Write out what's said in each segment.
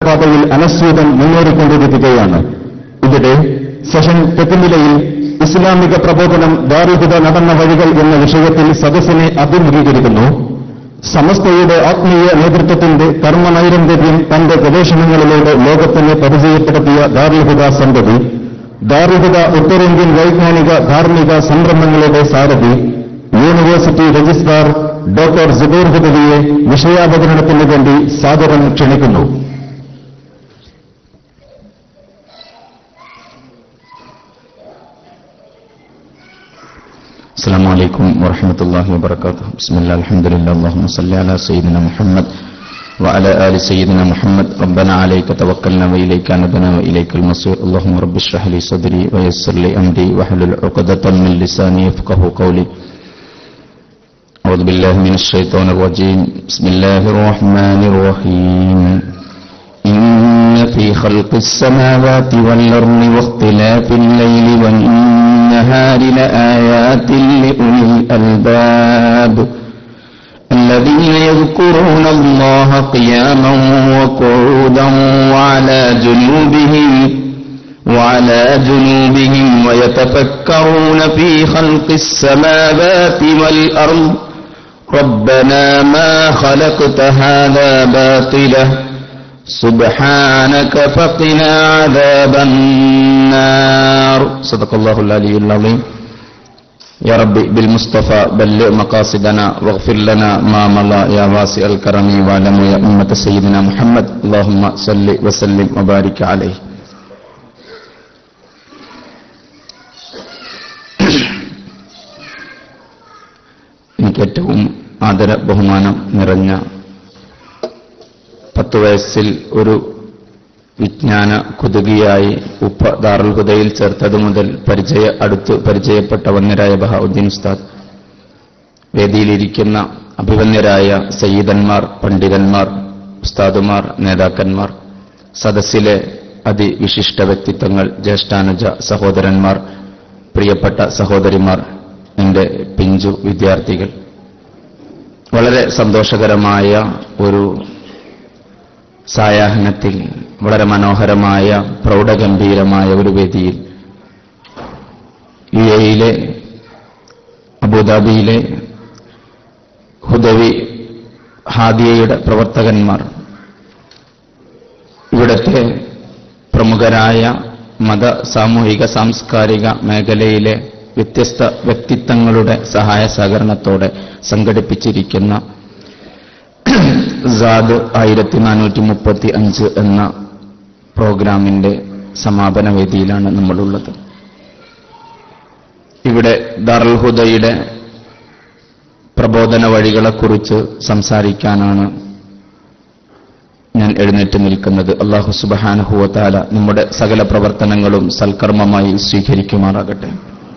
പാതയിൽ അനസ്യൂതം മുന്നേറിക്കൊണ്ടിരിക്കുകയാണ് ഇവിടെ സെഷൻ തെക്കുനിലയിൽ ഇസ്ലാമിക പ്രബോധനം ദാരിദ്ര നടന്ന വഴികൾ എന്ന വിഷയത്തിൽ സദസ്സിനെ അഭിമുഖീകരിക്കുന്നു സമസ്തയുടെ ആത്മീയ നേതൃത്വത്തിന്റെ കർമ്മനൈരന്തര്യം തന്റെ ഗവേഷണങ്ങളിലൂടെ ലോകത്തിന് പരിചയപ്പെടുത്തിയ ദാർലിഹുദ സന്തതി ദാർലിഹുദ ഉത്തരേന്ത്യൻ വൈജ്ഞാനിക ധാർമ്മിക സംരംഭങ്ങളുടെ സാരഥി യൂണിവേഴ്സിറ്റി രജിസ്ട്രാർ ഡോക്ടർ സുബൈർ ഹുദവിയെ വിഷയാവതരണത്തിന് വേണ്ടി സാദരം ക്ഷണിക്കുന്നു السلام عليكم ورحمة الله وبركاته بسم الله الحمد لله اللهم صل على سيدنا محمد وعلى آل سيدنا محمد ربنا عليك توكلنا وإليك نبنا وإليك المصير اللهم رب اشرح لي صدري ويسر لي أمري واحلل عقدة من لساني يفقه قولي أعوذ بالله من الشيطان الرجيم بسم الله الرحمن الرحيم إن في خلق السماوات والأرض واختلاف الليل والنهار لآيات لأولي الألباب الذين يذكرون الله قياما وقعودا وعلى جنوبهم وعلى جنوبهم ويتفكرون في خلق السماوات والأرض ربنا ما خلقت هذا باطلا سبحانك فقنا عذاب النار صدق الله العلي العظيم يا ربي بالمصطفى بلغ مقاصدنا واغفر لنا ما مضى يا واسع الكرم واعلم يا أمة سيدنا محمد اللهم صل وسلم وبارك عليه എനിക്ക് ഏറ്റവും ആദര ബഹുമാനം നിറഞ്ഞ പത്ത് വയസ്സിൽ ഒരു വിജ്ഞാന കുതുകിയായി ഉപ്പ ദാറുൽ ഹുദയിൽ ചേർത്തതു മുതൽ പരിചയ അടുത്ത് പരിചയപ്പെട്ട വന്യരായ ബഹാഉദ്ദീൻ ഉസ്താദ് വേദിയിലിരിക്കുന്ന അഭിവന്യരായ സയ്യിദന്മാർ പണ്ഡിതന്മാർ ഉസ്താദുമാർ നേതാക്കന്മാർ സദസ്സിലെ അതിവിശിഷ്ട വ്യക്തിത്വങ്ങൾ ജ്യേഷ്ഠാനുജ സഹോദരന്മാർ പ്രിയപ്പെട്ട സഹോദരിമാർ എന്റെ പിഞ്ചു വിദ്യാർത്ഥികൾ വളരെ സന്തോഷകരമായ ഒരു സായാഹ്നത്തിൽ വളരെ മനോഹരമായ പ്രൗഢഗംഭീരമായ ഒരു വേദിയിൽ യു എയിലെ അബുദാബിയിലെ ഹുദവി ഹാദിയയുടെ പ്രവർത്തകന്മാർ ഇവിടുത്തെ പ്രമുഖരായ മത സാമൂഹിക സാംസ്കാരിക മേഖലയിലെ വ്യത്യസ്ത വ്യക്തിത്വങ്ങളുടെ സഹായ സഹകരണത്തോടെ സംഘടിപ്പിച്ചിരിക്കുന്ന സാദ് ആയിരത്തി നാനൂറ്റി മുപ്പത്തി അഞ്ച് എന്ന പ്രോഗ്രാമിന്റെ സമാപന വേദിയിലാണ് നമ്മളുള്ളത് ഇവിടെ ദാറുൽ ഹുദയുടെ പ്രബോധന വഴികളെക്കുറിച്ച് സംസാരിക്കാനാണ് ഞാൻ എഴുന്നേറ്റ് നിൽക്കുന്നത് അള്ളാഹു സുബഹാനുഹുവത്താല നമ്മുടെ സകല പ്രവർത്തനങ്ങളും സൽക്കർമ്മമായി സ്വീകരിക്കുമാറാകട്ടെ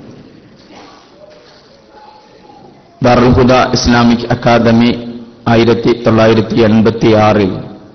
ദാറുൽ ഹുദ ഇസ്ലാമിക് അക്കാദമി ആയിരത്തി തൊള്ളായിരത്തി എൺപത്തി ആറിൽ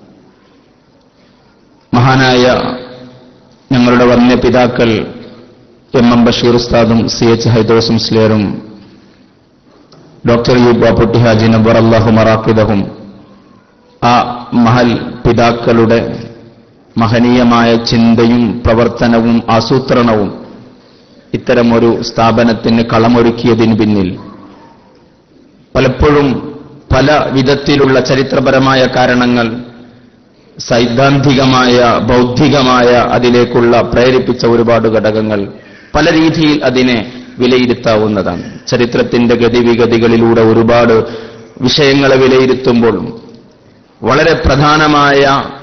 മഹാനായ ഞങ്ങളുടെ വന്യ പിതാക്കൾ എം എം ബഷീർ ഉസ്താദും സി എച്ച് ഹൈദോസ് മുസ്ലിയറും ഡോക്ടർ യു ബാപ്പുട്ടി ഹാജി നബർ അള്ളാഹു മറാക്കിദഹും ആ മഹൽ പിതാക്കളുടെ മഹനീയമായ ചിന്തയും പ്രവർത്തനവും ആസൂത്രണവും ഇത്തരമൊരു സ്ഥാപനത്തിന് കളമൊരുക്കിയതിന് പിന്നിൽ പലപ്പോഴും പല വിധത്തിലുള്ള ചരിത്രപരമായ കാരണങ്ങൾ സൈദ്ധാന്തികമായ ബൗദ്ധികമായ അതിലേക്കുള്ള പ്രേരിപ്പിച്ച ഒരുപാട് ഘടകങ്ങൾ പല രീതിയിൽ അതിനെ വിലയിരുത്താവുന്നതാണ് ചരിത്രത്തിന്റെ ഗതിവിഗതികളിലൂടെ ഒരുപാട് വിഷയങ്ങളെ വിലയിരുത്തുമ്പോൾ വളരെ പ്രധാനമായ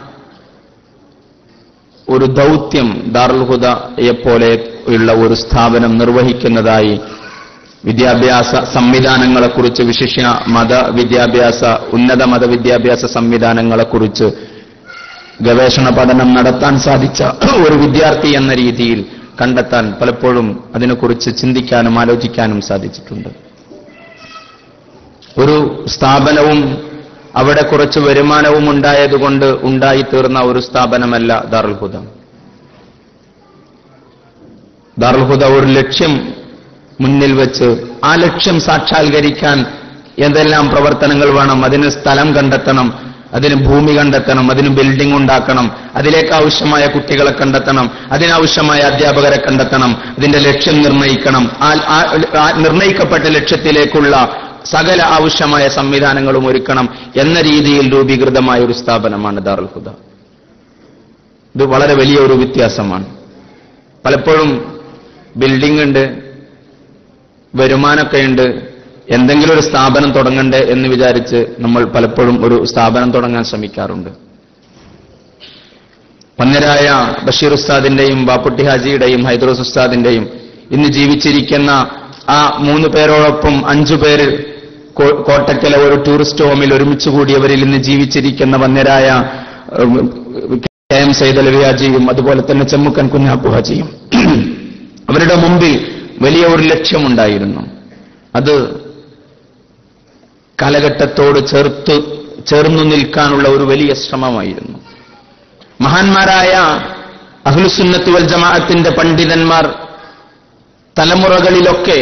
ഒരു ദൗത്യം ദാറുൽ ഹുദയെപ്പോലെ ഉള്ള ഒരു സ്ഥാപനം നിർവഹിക്കുന്നതായി വിദ്യാഭ്യാസ സംവിധാനങ്ങളെക്കുറിച്ച് വിശിഷ്യ മത വിദ്യാഭ്യാസ ഉന്നത മതവിദ്യാഭ്യാസ സംവിധാനങ്ങളെക്കുറിച്ച് ഗവേഷണ പഠനം നടത്താൻ സാധിച്ച ഒരു വിദ്യാർത്ഥി എന്ന രീതിയിൽ കണ്ടെത്താൻ പലപ്പോഴും അതിനെക്കുറിച്ച് ചിന്തിക്കാനും ആലോചിക്കാനും സാധിച്ചിട്ടുണ്ട് ഒരു സ്ഥാപനവും അവിടെ കുറച്ച് വരുമാനവും ഉണ്ടായതുകൊണ്ട് ഉണ്ടായിത്തീർന്ന ഒരു സ്ഥാപനമല്ല ദാറുൽ ഹുദ ദാറുൽ ഹുദ ഒരു ലക്ഷ്യം മുന്നിൽ വെച്ച് ആ ലക്ഷ്യം സാക്ഷാത്കരിക്കാൻ എന്തെല്ലാം പ്രവർത്തനങ്ങൾ വേണം അതിന് സ്ഥലം കണ്ടെത്തണം അതിന് ഭൂമി കണ്ടെത്തണം അതിന് ബിൽഡിംഗ് ഉണ്ടാക്കണം അതിലേക്ക് ആവശ്യമായ കുട്ടികളെ കണ്ടെത്തണം അതിനാവശ്യമായ അധ്യാപകരെ കണ്ടെത്തണം അതിന്റെ ലക്ഷ്യം നിർണ്ണയിക്കണം ആ- ആ- ആ നിർണ്ണയിക്കപ്പെട്ട ലക്ഷ്യത്തിലേക്കുള്ള സകല ആവശ്യമായ സംവിധാനങ്ങളും ഒരുക്കണം എന്ന രീതിയിൽ രൂപീകൃതമായ ഒരു സ്ഥാപനമാണ് ദാറുൽ ഹുദ ഇത് വളരെ വലിയ ഒരു വ്യത്യാസമാണ് പലപ്പോഴും ബിൽഡിംഗ് ഉണ്ട് വരുമാനമൊക്കെ ഉണ്ട് എന്തെങ്കിലും ഒരു സ്ഥാപനം തുടങ്ങണ്ടേ എന്ന് വിചാരിച്ച് നമ്മൾ പലപ്പോഴും ഒരു സ്ഥാപനം തുടങ്ങാൻ ശ്രമിക്കാറുണ്ട് പന്നരായ ബഷീർ ഉസ്താദിന്റെയും ബാപ്പുട്ടി ഹാജിയുടെയും ഹൈദ്രോസ് ഉസ്താദിന്റെയും ഇന്ന് ജീവിച്ചിരിക്കുന്ന ആ മൂന്ന് പേരോടൊപ്പം അഞ്ചു പേര് കോ- കോട്ടക്കലെ ഒരു ടൂറിസ്റ്റ് ഹോമിൽ ഒരുമിച്ച് കൂടിയവരിൽ ഇന്ന് ജീവിച്ചിരിക്കുന്ന വന്യരായ ഉം, കെ എം സൈദലവി ഹാജിയും അതുപോലെ തന്നെ ചെമ്മുക്കൻ കുഞ്ഞാപ്പു ഹാജിയും അവരുടെ മുമ്പിൽ വലിയ ഒരു ലക്ഷ്യമുണ്ടായിരുന്നു അത് കാലഘട്ടത്തോട് ചേർത്ത് ചേർന്നു നിൽക്കാനുള്ള ഒരു വലിയ ശ്രമമായിരുന്നു മഹാന്മാരായ അഹ്ലുസുന്നത്ത് വൽ ജമാഅത്തിന്റെ പണ്ഡിതന്മാർ തലമുറകളിലൊക്കെ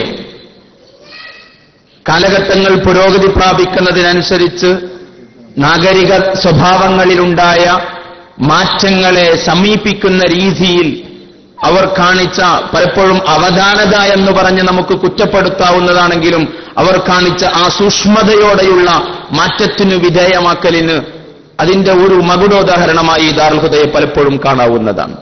കാലഘട്ടങ്ങൾ പുരോഗതി പ്രാപിക്കുന്നതിനനുസരിച്ച് നാഗരിക സ്വഭാവങ്ങളിലുണ്ടായ മാറ്റങ്ങളെ സമീപിക്കുന്ന രീതിയിൽ അവർ കാണിച്ച പലപ്പോഴും അവധാനത എന്ന് പറഞ്ഞ് നമുക്ക് കുറ്റപ്പെടുത്താവുന്നതാണെങ്കിലും അവർ കാണിച്ച ആ സൂക്ഷ്മതയോടെയുള്ള മാറ്റത്തിനു വിധേയമാക്കലിന് അതിന്റെ ഒരു മകുടോദാഹരണമായി ദാർഹുദയെ പലപ്പോഴും കാണാവുന്നതാണ്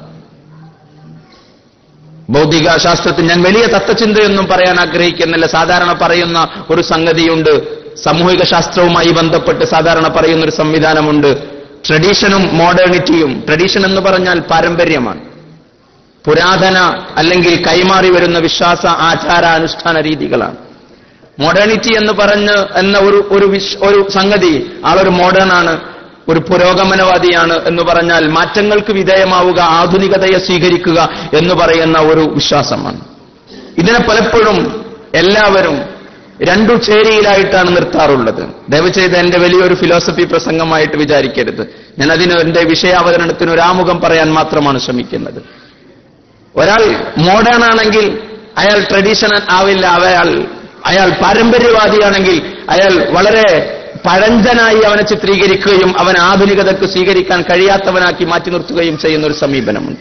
ഭൗതിക ശാസ്ത്രത്തിൽ ഞാൻ വലിയ തത്വചിന്തയൊന്നും പറയാൻ ആഗ്രഹിക്കുന്നില്ല സാധാരണ പറയുന്ന ഒരു സംഗതിയുണ്ട് സാമൂഹിക ശാസ്ത്രവുമായി ബന്ധപ്പെട്ട് സാധാരണ പറയുന്ന ഒരു സംവിധാനമുണ്ട് ട്രഡീഷനും മോഡേണിറ്റിയും ട്രഡീഷൻ എന്ന് പറഞ്ഞാൽ പാരമ്പര്യമാണ് പുരാതന അല്ലെങ്കിൽ കൈമാറി വരുന്ന വിശ്വാസ ആചാര അനുഷ്ഠാന രീതികളാണ് മോഡേണിറ്റി എന്ന് പറഞ്ഞ് എന്ന ഒരു ഒരു വിശ്- ഒരു സംഗതി ആളൊരു മോഡേൺ ആണ് ഒരു പുരോഗമനവാദിയാണ് എന്ന് പറഞ്ഞാൽ മാറ്റങ്ങൾക്ക് വിധേയമാവുക ആധുനികതയെ സ്വീകരിക്കുക എന്ന് പറയുന്ന ഒരു വിശ്വാസമാണ് ഇതിനെ പലപ്പോഴും എല്ലാവരും രണ്ടു ചേരിയിലായിട്ടാണ് നിർത്താറുള്ളത് ദയവ് ചെയ്ത് എന്റെ വലിയൊരു ഫിലോസഫി പ്രസംഗമായിട്ട് വിചാരിക്കരുത് ഞാൻ അതിന് എന്റെ വിഷയാവതരണത്തിന് ഒരു ആമുഖം പറയാൻ മാത്രമാണ് ശ്രമിക്കുന്നത് ഒരാൾ മോഡേൺ ആണെങ്കിൽ അയാൾ ട്രഡീഷണൽ ആവില്ല അയാൾ അയാൾ പാരമ്പര്യവാദിയാണെങ്കിൽ അയാൾ വളരെ പഴഞ്ചനായി അവനെ ചിത്രീകരിക്കുകയും അവൻ ആധുനികതയ്ക്ക് സ്വീകരിക്കാൻ കഴിയാത്തവനാക്കി മാറ്റി നിർത്തുകയും ചെയ്യുന്ന ഒരു സമീപനമുണ്ട്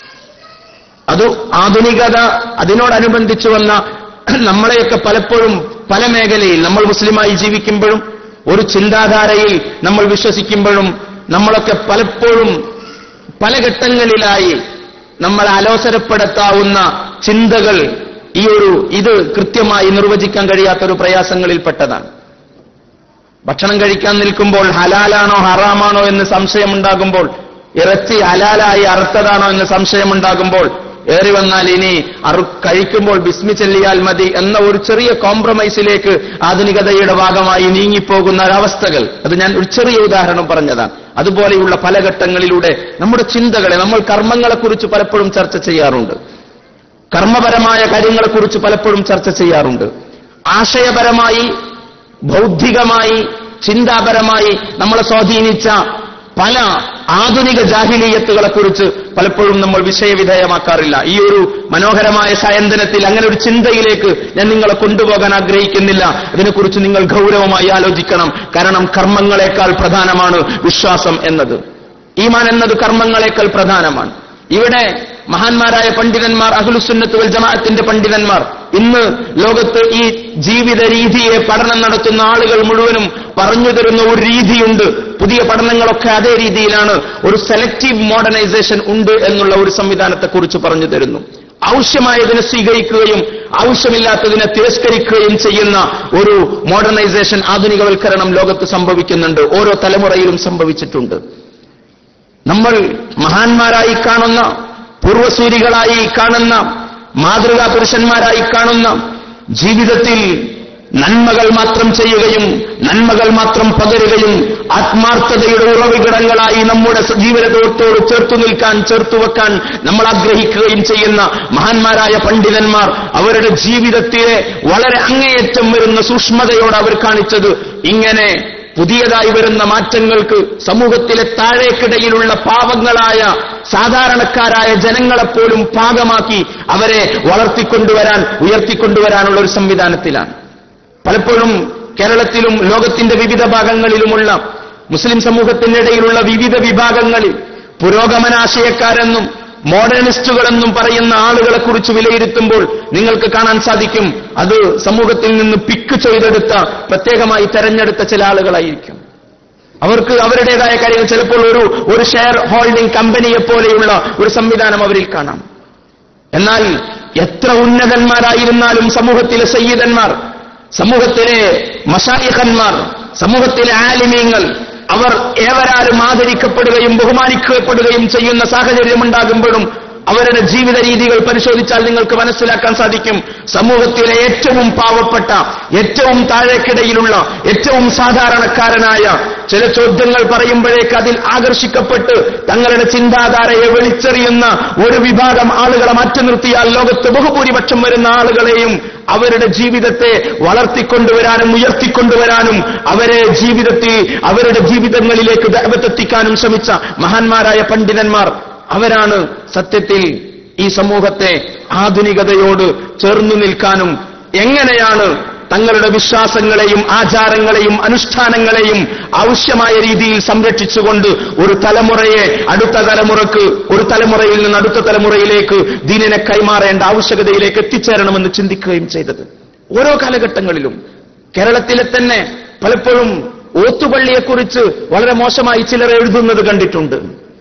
അത് ആധുനികത അതിനോടനുബന്ധിച്ചു വന്ന നമ്മളെയൊക്കെ പലപ്പോഴും പല മേഖലയിൽ നമ്മൾ മുസ്ലിമായി ജീവിക്കുമ്പോഴും ഒരു ചിന്താധാരയിൽ നമ്മൾ വിശ്വസിക്കുമ്പോഴും നമ്മളൊക്കെ പലപ്പോഴും പല ഘട്ടങ്ങളിലായി നമ്മൾ അലോസരപ്പെടുത്താവുന്ന ചിന്തകൾ ഈ ഒരു ഇത് കൃത്യമായി നിർവചിക്കാൻ കഴിയാത്തൊരു പ്രയാസങ്ങളിൽപ്പെട്ടതാണ് ഭക്ഷണം കഴിക്കാൻ നിൽക്കുമ്പോൾ ഹലാലാണോ ഹറാമാണോ എന്ന് സംശയമുണ്ടാകുമ്പോൾ ഇറച്ചി ഹലാലായി അറുത്തതാണോ എന്ന് സംശയമുണ്ടാകുമ്പോൾ ഏറി വന്നാൽ ഇനി അറു കഴിക്കുമ്പോൾ ബിസ്മി ചെല്ലിയാൽ മതി എന്ന ഒരു ചെറിയ കോംപ്രമൈസിലേക്ക് ആധുനികതയുടെ ഭാഗമായി നീങ്ങിപ്പോകുന്ന ഒരവസ്ഥകൾ അത് ഞാൻ ഒരു ചെറിയ ഉദാഹരണം പറഞ്ഞതാണ് അതുപോലെയുള്ള പല ഘട്ടങ്ങളിലൂടെ നമ്മുടെ ചിന്തകളെ നമ്മൾ കർമ്മങ്ങളെക്കുറിച്ച് പലപ്പോഴും ചർച്ച ചെയ്യാറുണ്ട് കർമ്മപരമായ കാര്യങ്ങളെക്കുറിച്ച് പലപ്പോഴും ചർച്ച ചെയ്യാറുണ്ട് ആശയപരമായി ബൗദ്ധികമായി ചിന്താപരമായി നമ്മളെ സ്വാധീനിച്ച പല ആധുനിക ജാഹിലീയത്തുകളെ കുറിച്ച് പലപ്പോഴും നമ്മൾ വിഷയവിധേയമാക്കാറില്ല ഈ ഒരു മനോഹരമായ സായന്തനത്തിൽ അങ്ങനെ ഒരു ചിന്തയിലേക്ക് ഞാൻ നിങ്ങളെ കൊണ്ടുപോകാൻ ആഗ്രഹിക്കുന്നില്ല അതിനെക്കുറിച്ച് നിങ്ങൾ ഗൗരവമായി ആലോചിക്കണം കാരണം കർമ്മങ്ങളെക്കാൾ പ്രധാനമാണ് വിശ്വാസം എന്നത് ഈമാൻ എന്നത് കർമ്മങ്ങളെക്കാൾ പ്രധാനമാണ് ഇവിടെ മഹാന്മാരായ പണ്ഡിതന്മാർ അഖിലുസുന്നത്ത് വൽ ജമാഅത്തിന്റെ പണ്ഡിതന്മാർ ഇന്ന് ലോകത്ത് ഈ ജീവിത രീതിയെ പഠനം നടത്തുന്ന ആളുകൾ മുഴുവനും പറഞ്ഞു തരുന്ന ഒരു രീതിയുണ്ട് പുതിയ പഠനങ്ങളൊക്കെ അതേ രീതിയിലാണ് ഒരു സെലക്റ്റീവ് മോഡേണൈസേഷൻ ഉണ്ട് എന്നുള്ള ഒരു സംവിധാനത്തെക്കുറിച്ച് പറഞ്ഞു തരുന്നു ആവശ്യമായതിനെ സ്വീകരിക്കുകയും ആവശ്യമില്ലാത്തതിനെ തിരസ്കരിക്കുകയും ചെയ്യുന്ന ഒരു മോഡേണൈസേഷൻ ആധുനികവൽക്കരണം ലോകത്ത് സംഭവിക്കുന്നുണ്ട് ഓരോ തലമുറയിലും സംഭവിച്ചിട്ടുണ്ട് നമ്മൾ മഹാന്മാരായി കാണുന്ന പൂർവസൂരികളായി കാണുന്ന മാതൃകാ പുരുഷന്മാരായി കാണുന്ന ജീവിതത്തിൽ നന്മകൾ മാത്രം ചെയ്യുകയും നന്മകൾ മാത്രം പകരുകയും ആത്മാർത്ഥതയുടെ ഉറവിടങ്ങളായി നമ്മുടെ ജീവിതത്തോട് ചേർത്തു നിൽക്കാൻ ചേർത്തു വെക്കാൻ നമ്മൾ ആഗ്രഹിക്കുകയും ചെയ്യുന്ന മഹാന്മാരായ പണ്ഡിതന്മാർ അവരുടെ ജീവിതത്തിലെ വളരെ അങ്ങേയറ്റം വരുന്ന സൂക്ഷ്മതയോട് അവർ കാണിച്ചത് ഇങ്ങനെ പുതിയതായി വരുന്ന മാറ്റങ്ങൾക്ക് സമൂഹത്തിലെ താഴേക്കിടയിലുള്ള പാവങ്ങളായ സാധാരണക്കാരായ ജനങ്ങളെപ്പോലും പാകമാക്കി അവരെ വളർത്തിക്കൊണ്ടുവരാൻ ഉയർത്തിക്കൊണ്ടുവരാനുള്ള ഒരു സംവിധാനത്തിലാണ് പലപ്പോഴും കേരളത്തിലും ലോകത്തിന്റെ വിവിധ ഭാഗങ്ങളിലുമുള്ള മുസ്ലിം സമൂഹത്തിനിടയിലുള്ള വിവിധ വിഭാഗങ്ങളിൽ പുരോഗമനാശയക്കാരെന്നും മോഡേണിസ്റ്റുകളെന്നും പറയുന്ന ആളുകളെ കുറിച്ച് വിലയിരുത്തുമ്പോൾ നിങ്ങൾക്ക് കാണാൻ സാധിക്കും അത് സമൂഹത്തിൽ നിന്ന് പിക്ക് ചെയ്തെടുത്ത പ്രത്യേകമായി തെരഞ്ഞെടുത്ത ചില ആളുകളായിരിക്കും അവർക്ക് അവരുടേതായ കാര്യങ്ങൾ ചിലപ്പോൾ ഒരു ഒരു ഷെയർ ഹോൾഡിംഗ് കമ്പനിയെ പോലെയുള്ള ഒരു സംവിധാനം അവരിൽ കാണാം എന്നാൽ എത്ര ഉന്നതന്മാരായിരുന്നാലും സമൂഹത്തിലെ സയ്യിദന്മാർ സമൂഹത്തിലെ മഷായിഖന്മാർ സമൂഹത്തിലെ ആലിമീങ്ങൾ അവർ ഏവരാലും ആദരിക്കപ്പെടുകയും ബഹുമാനിക്കപ്പെടുകയും ചെയ്യുന്ന സാഹചര്യമുണ്ടാകുമ്പോഴും അവരുടെ ജീവിത രീതികൾ പരിശോധിച്ചാൽ നിങ്ങൾക്ക് മനസ്സിലാക്കാൻ സാധിക്കും സമൂഹത്തിലെ ഏറ്റവും പാവപ്പെട്ട ഏറ്റവും താഴേക്കിടയിലുള്ള ഏറ്റവും സാധാരണക്കാരനായ ചില ചോദ്യങ്ങൾ പറയുമ്പോഴേക്ക് അതിൽ ആകർഷിക്കപ്പെട്ട് തങ്ങളുടെ ചിന്താധാരയെ വെളിച്ചെറിയുന്ന ഒരു വിഭാഗം ആളുകളെ മാറ്റി നിർത്തിയാൽ ലോകത്ത് ബഹുഭൂരിപക്ഷം വരുന്ന ആളുകളെയും അവരുടെ ജീവിതത്തെ വളർത്തിക്കൊണ്ടുവരാനും ഉയർത്തിക്കൊണ്ടുവരാനും അവരെ ജീവിതത്തിൽ അവരുടെ ജീവിതങ്ങളിലേക്ക് ദൈവത്തെത്തിക്കാനും ശ്രമിച്ച മഹാന്മാരായ പണ്ഡിതന്മാർ അവരാണ് സത്യത്തിൽ ഈ സമൂഹത്തെ ആധുനികതയോട് ചേർന്നു നിൽക്കാനും എങ്ങനെയാണ് തങ്ങളുടെ വിശ്വാസങ്ങളെയും ആചാരങ്ങളെയും അനുഷ്ഠാനങ്ങളെയും ആവശ്യമായ രീതിയിൽ സംരക്ഷിച്ചുകൊണ്ട് ഒരു തലമുറയെ അടുത്ത തലമുറക്ക് ഒരു തലമുറയിൽ നിന്ന് അടുത്ത തലമുറയിലേക്ക് ദീനിനെ കൈമാറേണ്ട ആവശ്യകതയിലേക്ക് എത്തിച്ചേരണമെന്ന് ചിന്തിക്കുകയും ചെയ്തത് ഓരോ കാലഘട്ടങ്ങളിലും കേരളത്തിലെ തന്നെ പലപ്പോഴും ഓത്തുപള്ളിയെക്കുറിച്ച് വളരെ മോശമായി ചിലർ എഴുതുന്നത് കണ്ടിട്ടുണ്ട്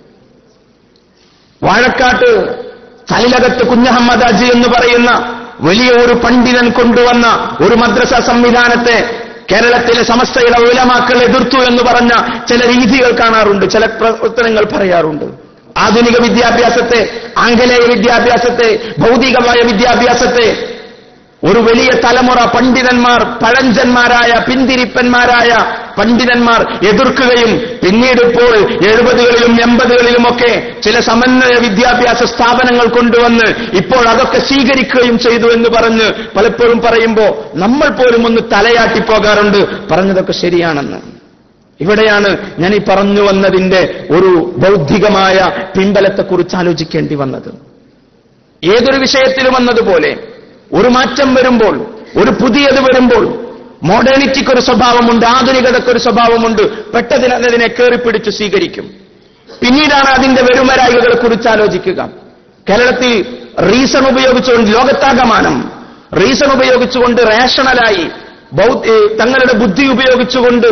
വാഴക്കാട്ട് സലിലകത്ത് കുഞ്ഞഹമ്മദ് അജി എന്ന് പറയുന്ന വലിയ ഒരു പണ്ഡിതൻ കൊണ്ടുവന്ന ഒരു മദ്രസ സംവിധാനത്തെ കേരളത്തിലെ സമസ്തയുടെ ഉലമാക്കൾ എതിർത്തു എന്ന് പറഞ്ഞ ചില രീതികൾ കാണാറുണ്ട് ചില പ്രവർത്തനങ്ങൾ പറയാറുണ്ട് ആധുനിക വിദ്യാഭ്യാസത്തെ ആംഗലേയ വിദ്യാഭ്യാസത്തെ ഭൗതികമായ വിദ്യാഭ്യാസത്തെ ഒരു വലിയ തലമുറ പണ്ഡിതന്മാർ പഴഞ്ചന്മാരായ പിന്തിരിപ്പന്മാരായ പണ്ഡിതന്മാർ എതിർക്കുകയും പിന്നീട് ഇപ്പോൾ എഴുപതുകളിലും എൺപതുകളിലുമൊക്കെ ചില സമന്വയ വിദ്യാഭ്യാസ സ്ഥാപനങ്ങൾ കൊണ്ടുവന്ന് ഇപ്പോൾ അതൊക്കെ സ്വീകരിക്കുകയും ചെയ്തു എന്ന് പറഞ്ഞ് പലപ്പോഴും പറയുമ്പോൾ നമ്മൾ പോലും ഒന്ന് തലയാട്ടി പോകാറുണ്ട് പറഞ്ഞതൊക്കെ ശരിയാണെന്ന് ഇവിടെയാണ് ഞാൻ ഈ പറഞ്ഞു വന്നതിന്റെ ഒരു ബൗദ്ധികമായ പിൻബലത്തെക്കുറിച്ച് ആലോചിക്കേണ്ടി വന്നത് ഏതൊരു വിഷയത്തിലും വന്നതുപോലെ ഒരു മാറ്റം വരുമ്പോൾ ഒരു പുതിയത് വരുമ്പോൾ മോഡേണിറ്റിക്ക് ഒരു സ്വഭാവമുണ്ട് ആധുനികതയ്ക്ക് ഒരു സ്വഭാവമുണ്ട് പെട്ടതിന് അതിനെ കയറിപ്പിടിച്ച് സ്വീകരിക്കും പിന്നീടാണ് അതിന്റെ വരുമരായികളെ കുറിച്ച് ആലോചിക്കുക കേരളത്തിൽ റീസൺ ഉപയോഗിച്ചുകൊണ്ട് ലോകത്താകമാനം റീസൺ ഉപയോഗിച്ചുകൊണ്ട് റേഷണലായി ബൗദ്ധ ഏ, തങ്ങളുടെ ബുദ്ധി ഉപയോഗിച്ചുകൊണ്ട്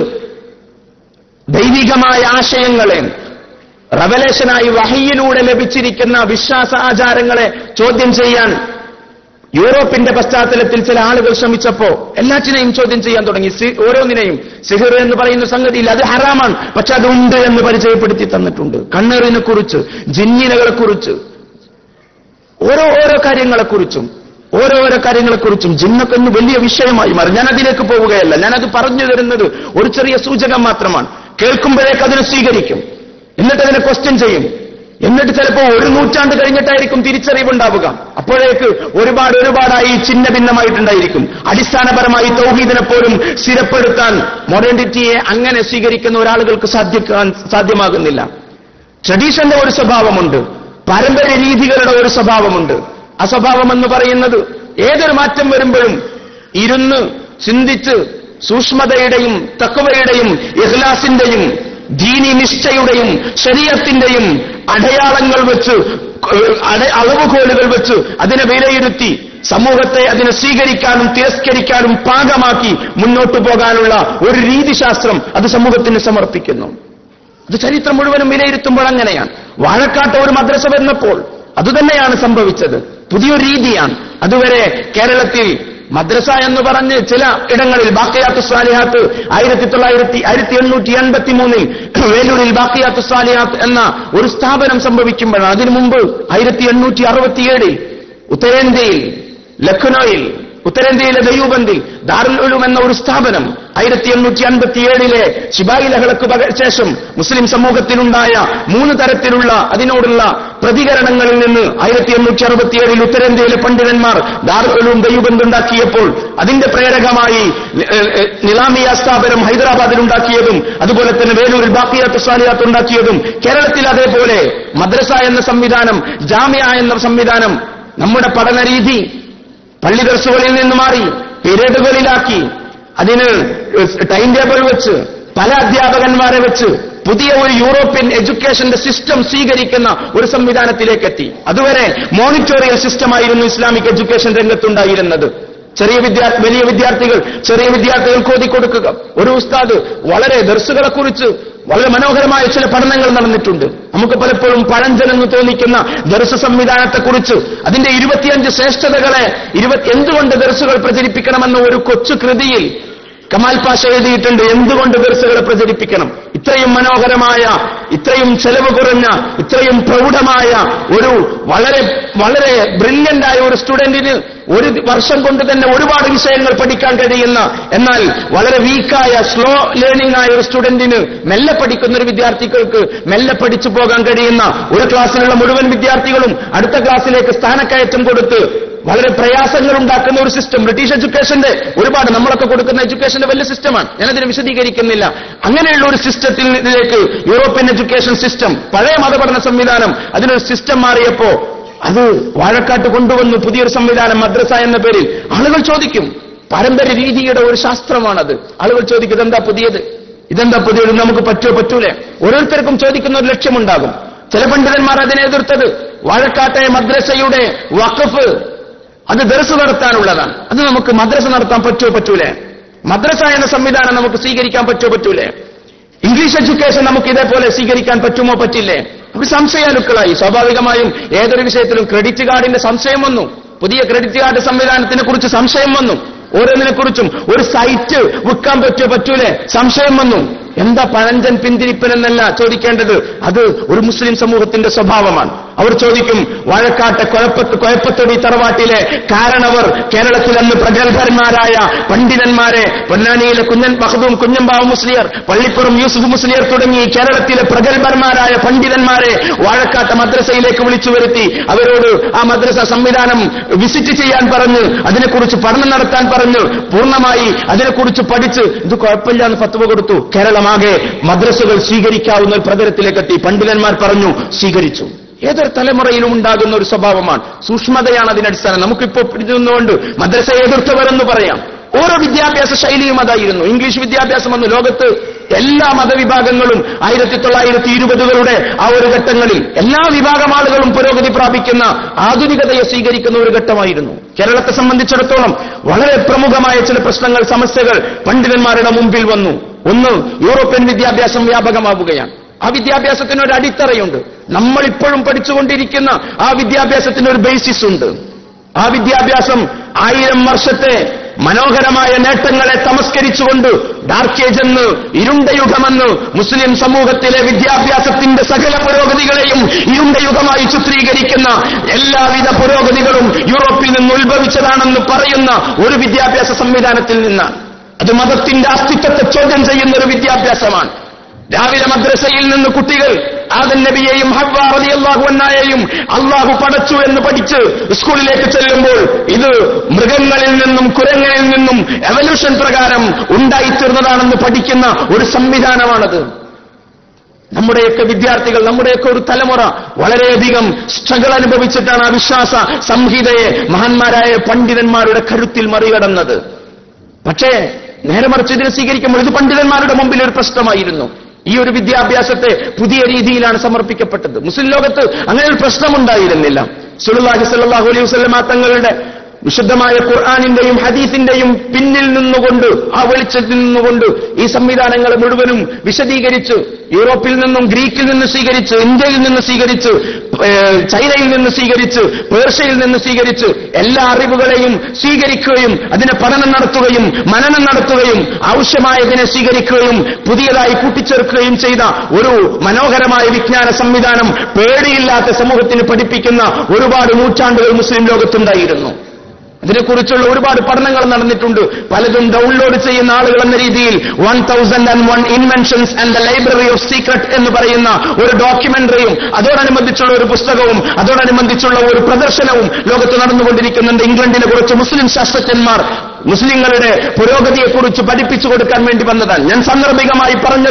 ദൈവികമായ ആശയങ്ങളെ റവലേഷനായി വഹയിലൂടെ ലഭിച്ചിരിക്കുന്ന വിശ്വാസ ആചാരങ്ങളെ ചോദ്യം ചെയ്യാൻ യൂറോപ്പിന്റെ പശ്ചാത്തലത്തിൽ ചില ആളുകൾ ശ്രമിച്ചപ്പോ എല്ലാറ്റിനെയും ചോദ്യം ചെയ്യാൻ തുടങ്ങി സി- ഓരോന്നിനെയും സിഹിർ എന്ന് പറയുന്ന സംഗതിയിൽ അത് ഹറാമാണ് പക്ഷെ അത് ഉണ്ട് എന്ന് പരിചയപ്പെടുത്തി തന്നിട്ടുണ്ട് കണ്ണേറിനെ കുറിച്ച് ജിന്നിനകളെ കുറിച്ച് ഓരോ ഓരോ കാര്യങ്ങളെക്കുറിച്ചും ഓരോരോ കാര്യങ്ങളെക്കുറിച്ചും ജിന്നൊക്കെ ഒന്ന് വലിയ വിഷയമായി മാറി ഞാൻ അതിലേക്ക് പോവുകയല്ല ഞാനത് പറഞ്ഞു തരുന്നത് ഒരു ചെറിയ സൂചകം മാത്രമാണ് കേൾക്കുമ്പോഴേക്ക് അതിനെ സ്വീകരിക്കും എന്നിട്ട് അതിനെ ക്വസ്റ്റ്യൻ ചെയ്യും എന്നിട്ട് ചിലപ്പോൾ ഒരു നൂറ്റാണ്ട് കഴിഞ്ഞിട്ടായിരിക്കും തിരിച്ചറിവുണ്ടാവുക അപ്പോഴേക്ക് ഒരുപാട് ഒരുപാടായി ചിന്ന ഭിന്നമായിട്ടുണ്ടായിരിക്കും അടിസ്ഥാനപരമായി തൗഹീദിനെ പോലും സ്ഥിരപ്പെടുത്താൻ മോഡേണിറ്റിയെ അങ്ങനെ സ്വീകരിക്കുന്ന ഒരാളുകൾക്ക് സാധിക്കാൻ സാധ്യമാകുന്നില്ല ട്രഡീഷന്റെ ഒരു സ്വഭാവമുണ്ട് പാരമ്പര്യ രീതികളുടെ ഒരു സ്വഭാവമുണ്ട് ആ സ്വഭാവം എന്ന് പറയുന്നത് ഏതൊരു മാറ്റം വരുമ്പോഴും ഇരുന്ന് ചിന്തിച്ച് സൂക്ഷ്മതയുടെയും തക്കവയുടെയും ഇഹ്ലാസിന്റെയും ദീനി നിഷ്ഠയുടെയും ശരീരത്തിന്റെയും അടയാളങ്ങൾ വെച്ച് ഏഹ്, അട- അളവുകോലുകൾ വെച്ച് അതിനെ വിലയിരുത്തി സമൂഹത്തെ അതിനെ സ്വീകരിക്കാനും തിരസ്കരിക്കാനും പാകമാക്കി മുന്നോട്ടു പോകാനുള്ള ഒരു രീതിശാസ്ത്രം അത് സമൂഹത്തിന് സമർപ്പിക്കുന്നു അത് ചരിത്രം മുഴുവനും വിലയിരുത്തുമ്പോൾ അങ്ങനെയാണ് വാഴക്കാട്ട് ഒരു മദ്രസ വന്നപ്പോൾ അതുതന്നെയാണ് സംഭവിച്ചത് പുതിയൊരു രീതിയാണ് അതുവരെ കേരളത്തിൽ മദ്രസ എന്ന് പറഞ്ഞ് ചില ഇടങ്ങളിൽ ബാക്കിയാത്ത് സ്വാലിഹാത്ത് ആയിരത്തി തൊള്ളായിരത്തി ആയിരത്തി എണ്ണൂറ്റി എൺപത്തി മൂന്നിൽ വേലൂരിൽ ബാക്കിയാത്ത് സ്വാലിഹാത്ത് എന്ന ഒരു സ്ഥാപനം സംഭവിക്കുമ്പോഴാണ് അതിനു മുമ്പ് ആയിരത്തി എണ്ണൂറ്റി അറുപത്തിയേഴിൽ ഉത്തരേന്ത്യയിൽ ലഖ്നൌയിൽ ഉത്തരേന്ത്യയിലെ ദയൂബന്ദിൽ ദാറുൽ ഉലൂം എന്ന ഒരു സ്ഥാപനം ആയിരത്തി എണ്ണൂറ്റി അൻപത്തിയേഴിലെ ശിബായി ലഹളക്ക് പക- ശേഷം മുസ്ലിം സമൂഹത്തിലുണ്ടായ മൂന്ന് തരത്തിലുള്ള അതിനോടുള്ള പ്രതികരണങ്ങളിൽ നിന്ന് ആയിരത്തി എണ്ണൂറ്റി അറുപത്തിയേഴിൽ ഉത്തരേന്ത്യയിലെ പണ്ഡിതന്മാർ ദാറുൽ ഉലൂം ദയൂബന്ദ് ഉണ്ടാക്കിയപ്പോൾ അതിന്റെ പ്രേരകമായി ഏഹ്, ഏഹ്, നിലാമിയ സ്ഥാപനം ഹൈദരാബാദിൽ ഉണ്ടാക്കിയതും അതുപോലെ തന്നെ വേലൂരിൽ ബാക്കിയാത്ത് സ്വാലിയാത്ത് ഉണ്ടാക്കിയതും കേരളത്തിൽ അതേപോലെ മദ്രസ എന്ന സംവിധാനം ജാമ്യ എന്ന സംവിധാനം നമ്മുടെ പഠന രീതി പള്ളി ദർസുകളിൽ നിന്ന് മാറി പീരീഡുകളിലാക്കി അതിന് ടൈം ടേബിൾ വെച്ച് പല അധ്യാപകന്മാരെ വെച്ച് പുതിയ ഒരു യൂറോപ്യൻ എഡ്യൂക്കേഷന്റെ സിസ്റ്റം സ്വീകരിക്കുന്ന ഒരു സംവിധാനത്തിലേക്ക് എത്തി അതുവരെ മോണിറ്റോറിയൽ സിസ്റ്റമായിരുന്നു ഇസ്ലാമിക് എഡ്യൂക്കേഷൻ രംഗത്തുണ്ടായിരുന്നത് ചെറിയ വിദ്യാർത്ഥി വലിയ വിദ്യാർത്ഥികൾ ചെറിയ വിദ്യാർത്ഥികൾക്ക് ഓതിക്കൊടുക്കുക ഒരു ഉസ്താദ് വളരെ ദർസുകളെ കുറിച്ച് വളരെ മനോഹരമായ ചില പഠനങ്ങൾ നടന്നിട്ടുണ്ട് നമുക്ക് പലപ്പോഴും പഴഞ്ചനെന്ന് തോന്നിക്കുന്ന ദർശ സംവിധാനത്തെക്കുറിച്ച് അതിന്റെ ഇരുപത്തിയഞ്ച് ശ്രേഷ്ഠതകളെ ഇരുപത്തി എന്തുകൊണ്ട് ദർസുകൾ പ്രചരിപ്പിക്കണമെന്ന ഒരു കൊച്ചു കൃതിയിൽ കമാൽ പാഷ എഴുതിയിട്ടുണ്ട് എന്തുകൊണ്ട് ദർസുകളെ പ്രചരിപ്പിക്കണം ഇത്രയും മനോഹരമായ ഇത്രയും ചെലവ് കുറഞ്ഞ ഇത്രയും പ്രൗഢമായ ഒരു വളരെ വളരെ ബ്രില്യന്റ് ആയ ഒരു സ്റ്റുഡന്റിന് ഒരു വർഷം കൊണ്ട് തന്നെ ഒരുപാട് വിഷയങ്ങൾ പഠിക്കാൻ കഴിയുന്ന എന്നാൽ വളരെ വീക്കായ സ്ലോ ലേണിംഗ് ആയ ഒരു സ്റ്റുഡന്റിന് മെല്ലെ പഠിക്കുന്ന ഒരു വിദ്യാർത്ഥികൾക്ക് മെല്ലെ പഠിച്ചു പോകാൻ കഴിയുന്ന ഒരു ക്ലാസ്സിലുള്ള മുഴുവൻ വിദ്യാർത്ഥികളും അടുത്ത ക്ലാസ്സിലേക്ക് സ്ഥാനക്കയറ്റം കൊടുത്ത് വളരെ പ്രയാസങ്ങൾ ഉണ്ടാക്കുന്ന ഒരു സിസ്റ്റം ബ്രിട്ടീഷ് എഡ്യൂക്കേഷന്റെ ഒരുപാട് നമ്മളൊക്കെ കൊടുക്കുന്ന എഡ്യൂക്കേഷന്റെ വലിയ സിസ്റ്റമാണ് ഞാനതിനെ വിശദീകരിക്കുന്നില്ല അങ്ങനെയുള്ള ഒരു സിസ്റ്റത്തിലേക്ക് യൂറോപ്യൻ എഡ്യൂക്കേഷൻ സിസ്റ്റം പഴയ മതപഠന സംവിധാനം അതിനൊരു സിസ്റ്റം മാറിയപ്പോ അത് വാഴക്കാട്ട് കൊണ്ടുവന്നു പുതിയൊരു സംവിധാനം മദ്രസ എന്ന പേരിൽ ആളുകൾ ചോദിക്കും പാരമ്പര്യ രീതിയുടെ ഒരു ശാസ്ത്രമാണത് ആളുകൾ ചോദിക്കും ഇതെന്താ പുതിയത് ഇതെന്താ പുതിയത് നമുക്ക് പറ്റുമോ പറ്റൂലേ ഓരോരുത്തർക്കും ചോദിക്കുന്ന ഒരു ലക്ഷ്യമുണ്ടാകും ചില പണ്ഡിതന്മാർ അതിനെ എതിർത്തത് വാഴക്കാട്ടെ മദ്രസയുടെ വഖഫ് അത് ദർസ് നടത്താനുള്ളതാണ് അത് നമുക്ക് മദ്രസ നടത്താൻ പറ്റുമോ പറ്റൂലേ മദ്രസ എന്ന സംവിധാനം നമുക്ക് സ്വീകരിക്കാൻ പറ്റുമോ പറ്റൂലേ ഇംഗ്ലീഷ് എഡ്യൂക്കേഷൻ നമുക്ക് ഇതേപോലെ സ്വീകരിക്കാൻ പറ്റുമോ പറ്റില്ലേ അവർ സംശയാലുക്കളായി സ്വാഭാവികമായും ഏതൊരു വിഷയത്തിലും ക്രെഡിറ്റ് കാർഡിന്റെ സംശയം വന്നു പുതിയ ക്രെഡിറ്റ് കാർഡ് സംവിധാനത്തിനെ കുറിച്ച് സംശയം വന്നു ഓരോന്നിനെ കുറിച്ചും ഒരു സൈറ്റ് വിൽക്കാൻ പറ്റുമോ പറ്റൂലേ സംശയം വന്നു എന്താ പഴഞ്ചൻ പിന്തിരിപ്പനെന്നല്ല ചോദിക്കേണ്ടത് അത് ഒരു മുസ്ലിം സമൂഹത്തിന്റെ സ്വഭാവമാണ് അവർ ചോദിക്കും വാഴക്കാട്ടെ കുഴപ്പത്ത് കുഴപ്പത്തൊടി തറവാട്ടിലെ കാരണവർ കേരളത്തിൽ അന്ന് പ്രഗത്ഭന്മാരായ പണ്ഡിതന്മാരെ പൊന്നാനിയിലെ കുഞ്ഞൻ മഹദൂം കുഞ്ഞമ്പാവ് മുസ്ലിയർ പള്ളിപ്പുറം യൂസുഫ് മുസ്ലിയർ തുടങ്ങി കേരളത്തിലെ പ്രഗത്ഭന്മാരായ പണ്ഡിതന്മാരെ വാഴക്കാട്ടെ മദ്രസയിലേക്ക് വിളിച്ചു വരുത്തി അവരോട് ആ മദ്രസ സംവിധാനം വിസിറ്റ് ചെയ്യാൻ പറഞ്ഞ് അതിനെക്കുറിച്ച് പഠനം നടത്താൻ പറഞ്ഞു പൂർണ്ണമായി അതിനെക്കുറിച്ച് പഠിച്ച് ഇത് കുഴപ്പമില്ല എന്ന് ഫത്വ കൊടുത്തു കേരളമാകെ മദ്രസകൾ സ്വീകരിക്കാവുന്ന ഒരു പ്രതലത്തിലേക്ക് എത്തി പണ്ഡിതന്മാർ പറഞ്ഞു സ്വീകരിച്ചു ഏതൊരു തലമുറയിലും ഉണ്ടാകുന്ന ഒരു സ്വഭാവമാണ് സൂക്ഷ്മതയാണ് അതിനടിസ്ഥാനം നമുക്കിപ്പോ പിടിച്ചുകൊണ്ട് മദ്രസയെ എതിർത്തവരെന്ന് പറയാം ഓരോ വിദ്യാഭ്യാസ ശൈലിയും അതായിരുന്നു ഇംഗ്ലീഷ് വിദ്യാഭ്യാസം വന്നു ലോകത്ത് എല്ലാ മതവിഭാഗങ്ങളും ആയിരത്തി തൊള്ളായിരത്തി ഇരുപതുകളുടെ ആ ഒരു ഘട്ടങ്ങളിൽ എല്ലാ വിഭാഗം ആളുകളും പുരോഗതി പ്രാപിക്കുന്ന ആധുനികതയെ സ്വീകരിക്കുന്ന ഒരു ഘട്ടമായിരുന്നു കേരളത്തെ സംബന്ധിച്ചിടത്തോളം വളരെ പ്രമുഖമായ ചില പ്രശ്നങ്ങൾ സമസ്യകൾ പണ്ഡിതന്മാരുടെ മുമ്പിൽ വന്നു ഒന്ന് യൂറോപ്യൻ വിദ്യാഭ്യാസം വ്യാപകമാവുകയാണ് ആ വിദ്യാഭ്യാസത്തിന് ഒരു അടിത്തറയുണ്ട് നമ്മൾ ഇപ്പോഴും പഠിച്ചുകൊണ്ടിരിക്കുന്ന ആ വിദ്യാഭ്യാസത്തിന് ഒരു ബേസിസ് ഉണ്ട് ആ വിദ്യാഭ്യാസം ആയിരം വർഷത്തെ മനോഹരമായ നേട്ടങ്ങളെ തമസ്കരിച്ചുകൊണ്ട് ഡാർക്ക് ഏജ് എന്ന് ഇരുണ്ട യുഗമെന്ന് മുസ്ലിം സമൂഹത്തിലെ വിദ്യാഭ്യാസത്തിന്റെ സകല പുരോഗതികളെയും ഇരുണ്ട യുഗമായി ചിത്രീകരിക്കുന്ന എല്ലാവിധ പുരോഗതികളും യൂറോപ്പിൽ നിന്ന് ഉത്ഭവിച്ചതാണെന്ന് പറയുന്ന ഒരു വിദ്യാഭ്യാസ സംവിധാനത്തിൽ നിന്നാണ് അത് മതത്തിന്റെ അസ്തിത്വത്തെ ചോദ്യം ചെയ്യുന്ന ഒരു വിദ്യാഭ്യാസമാണ് രാവിലെ മദ്രസയിൽ നിന്ന് കുട്ടികൾ ആദൻ നബിയെയും ഹബ്ബ റളിയല്ലാഹു അൻഹയെയും അള്ളാഹു പടച്ചു എന്ന് പഠിച്ച് സ്കൂളിലേക്ക് ചെല്ലുമ്പോൾ ഇത് മൃഗങ്ങളിൽ നിന്നും കുരങ്ങളിൽ നിന്നും എവല്യൂഷൻ പ്രകാരം ഉണ്ടായിത്തീർന്നതാണെന്ന് പഠിക്കുന്ന ഒരു സംവിധാനമാണത് നമ്മുടെയൊക്കെ വിദ്യാർത്ഥികൾ നമ്മുടെയൊക്കെ ഒരു തലമുറ വളരെയധികം സ്ട്രഗിൾ അനുഭവിച്ചിട്ടാണ് ആ വിശ്വാസ സംഹിതയെ മഹാന്മാരായ പണ്ഡിതന്മാരുടെ കരുത്തിൽ മറികടന്നത് പക്ഷേ നേരെ മറിച്ച് ഇതിനെ സ്വീകരിക്കുമ്പോൾ ഇത് പണ്ഡിതന്മാരുടെ മുമ്പിൽ ഒരു പ്രശ്നമായിരുന്നു ഈ ഒരു വിദ്യാഭ്യാസത്തെ പുതിയ രീതിയിലാണ് സമർപ്പിക്കപ്പെട്ടത് മുസ്ലിം ലോകത്ത് അങ്ങനെ ഒരു പ്രശ്നമുണ്ടായിരുന്നില്ല സുലുല്ലാഹി സല്ലാഹു അലൈഹി വസ്ലമ തങ്ങളുടെ വിശുദ്ധമായ ഖുർആാനിന്റെയും ഹദീസിന്റെയും പിന്നിൽ നിന്നുകൊണ്ട് ആ വെളിച്ചത്തിൽ നിന്നുകൊണ്ട് ഈ സംവിധാനങ്ങളെ മുഴുവനും വിശദീകരിച്ച് യൂറോപ്പിൽ നിന്നും ഗ്രീക്കിൽ നിന്ന് സ്വീകരിച്ച് ഇന്ത്യയിൽ നിന്ന് സ്വീകരിച്ച് ഏഹ്, ചൈനയിൽ നിന്ന് സ്വീകരിച്ച് പേർഷ്യയിൽ നിന്ന് സ്വീകരിച്ച് എല്ലാ അറിവുകളെയും സ്വീകരിക്കുകയും അതിനെ പഠനം നടത്തുകയും മനനം നടത്തുകയും ആവശ്യമായതിനെ സ്വീകരിക്കുകയും പുതിയതായി കൂട്ടിച്ചേർക്കുകയും ചെയ്ത ഒരു മനോഹരമായ വിജ്ഞാന സംവിധാനം പേടിയില്ലാത്ത സമൂഹത്തിന് പഠിപ്പിക്കുന്ന ഒരുപാട് നൂറ്റാണ്ടുകൾ മുസ്ലിം ലോകത്തുണ്ടായിരുന്നു അതിനെക്കുറിച്ചുള്ള ഒരുപാട് പഠനങ്ങൾ നടന്നിട്ടുണ്ട് പലതും ഡൗൺലോഡ് ചെയ്യുന്ന ആളുകൾ എന്ന രീതിയിൽ one thousand and one inventions and the library of secret എന്ന് പറയുന്ന ഒരു ഡോക്യുമെന്ററിയും അതോടനുബന്ധിച്ചുള്ള ഒരു പുസ്തകവും അതോടനുബന്ധിച്ചുള്ള ഒരു പ്രദർശനവും ലോകത്ത് നടന്നുകൊണ്ടിരിക്കുന്നുണ്ട് ഇംഗ്ലണ്ടിലെ കുറച്ച് മുസ്ലിം ശാസ്ത്രജ്ഞന്മാർ മുസ്ലിങ്ങളുടെ പുരോഗതിയെക്കുറിച്ച് പഠിപ്പിച്ചു കൊടുക്കാൻ വേണ്ടി വന്നതാണ് ഞാൻ സാന്ദർഭികമായി പറഞ്ഞത്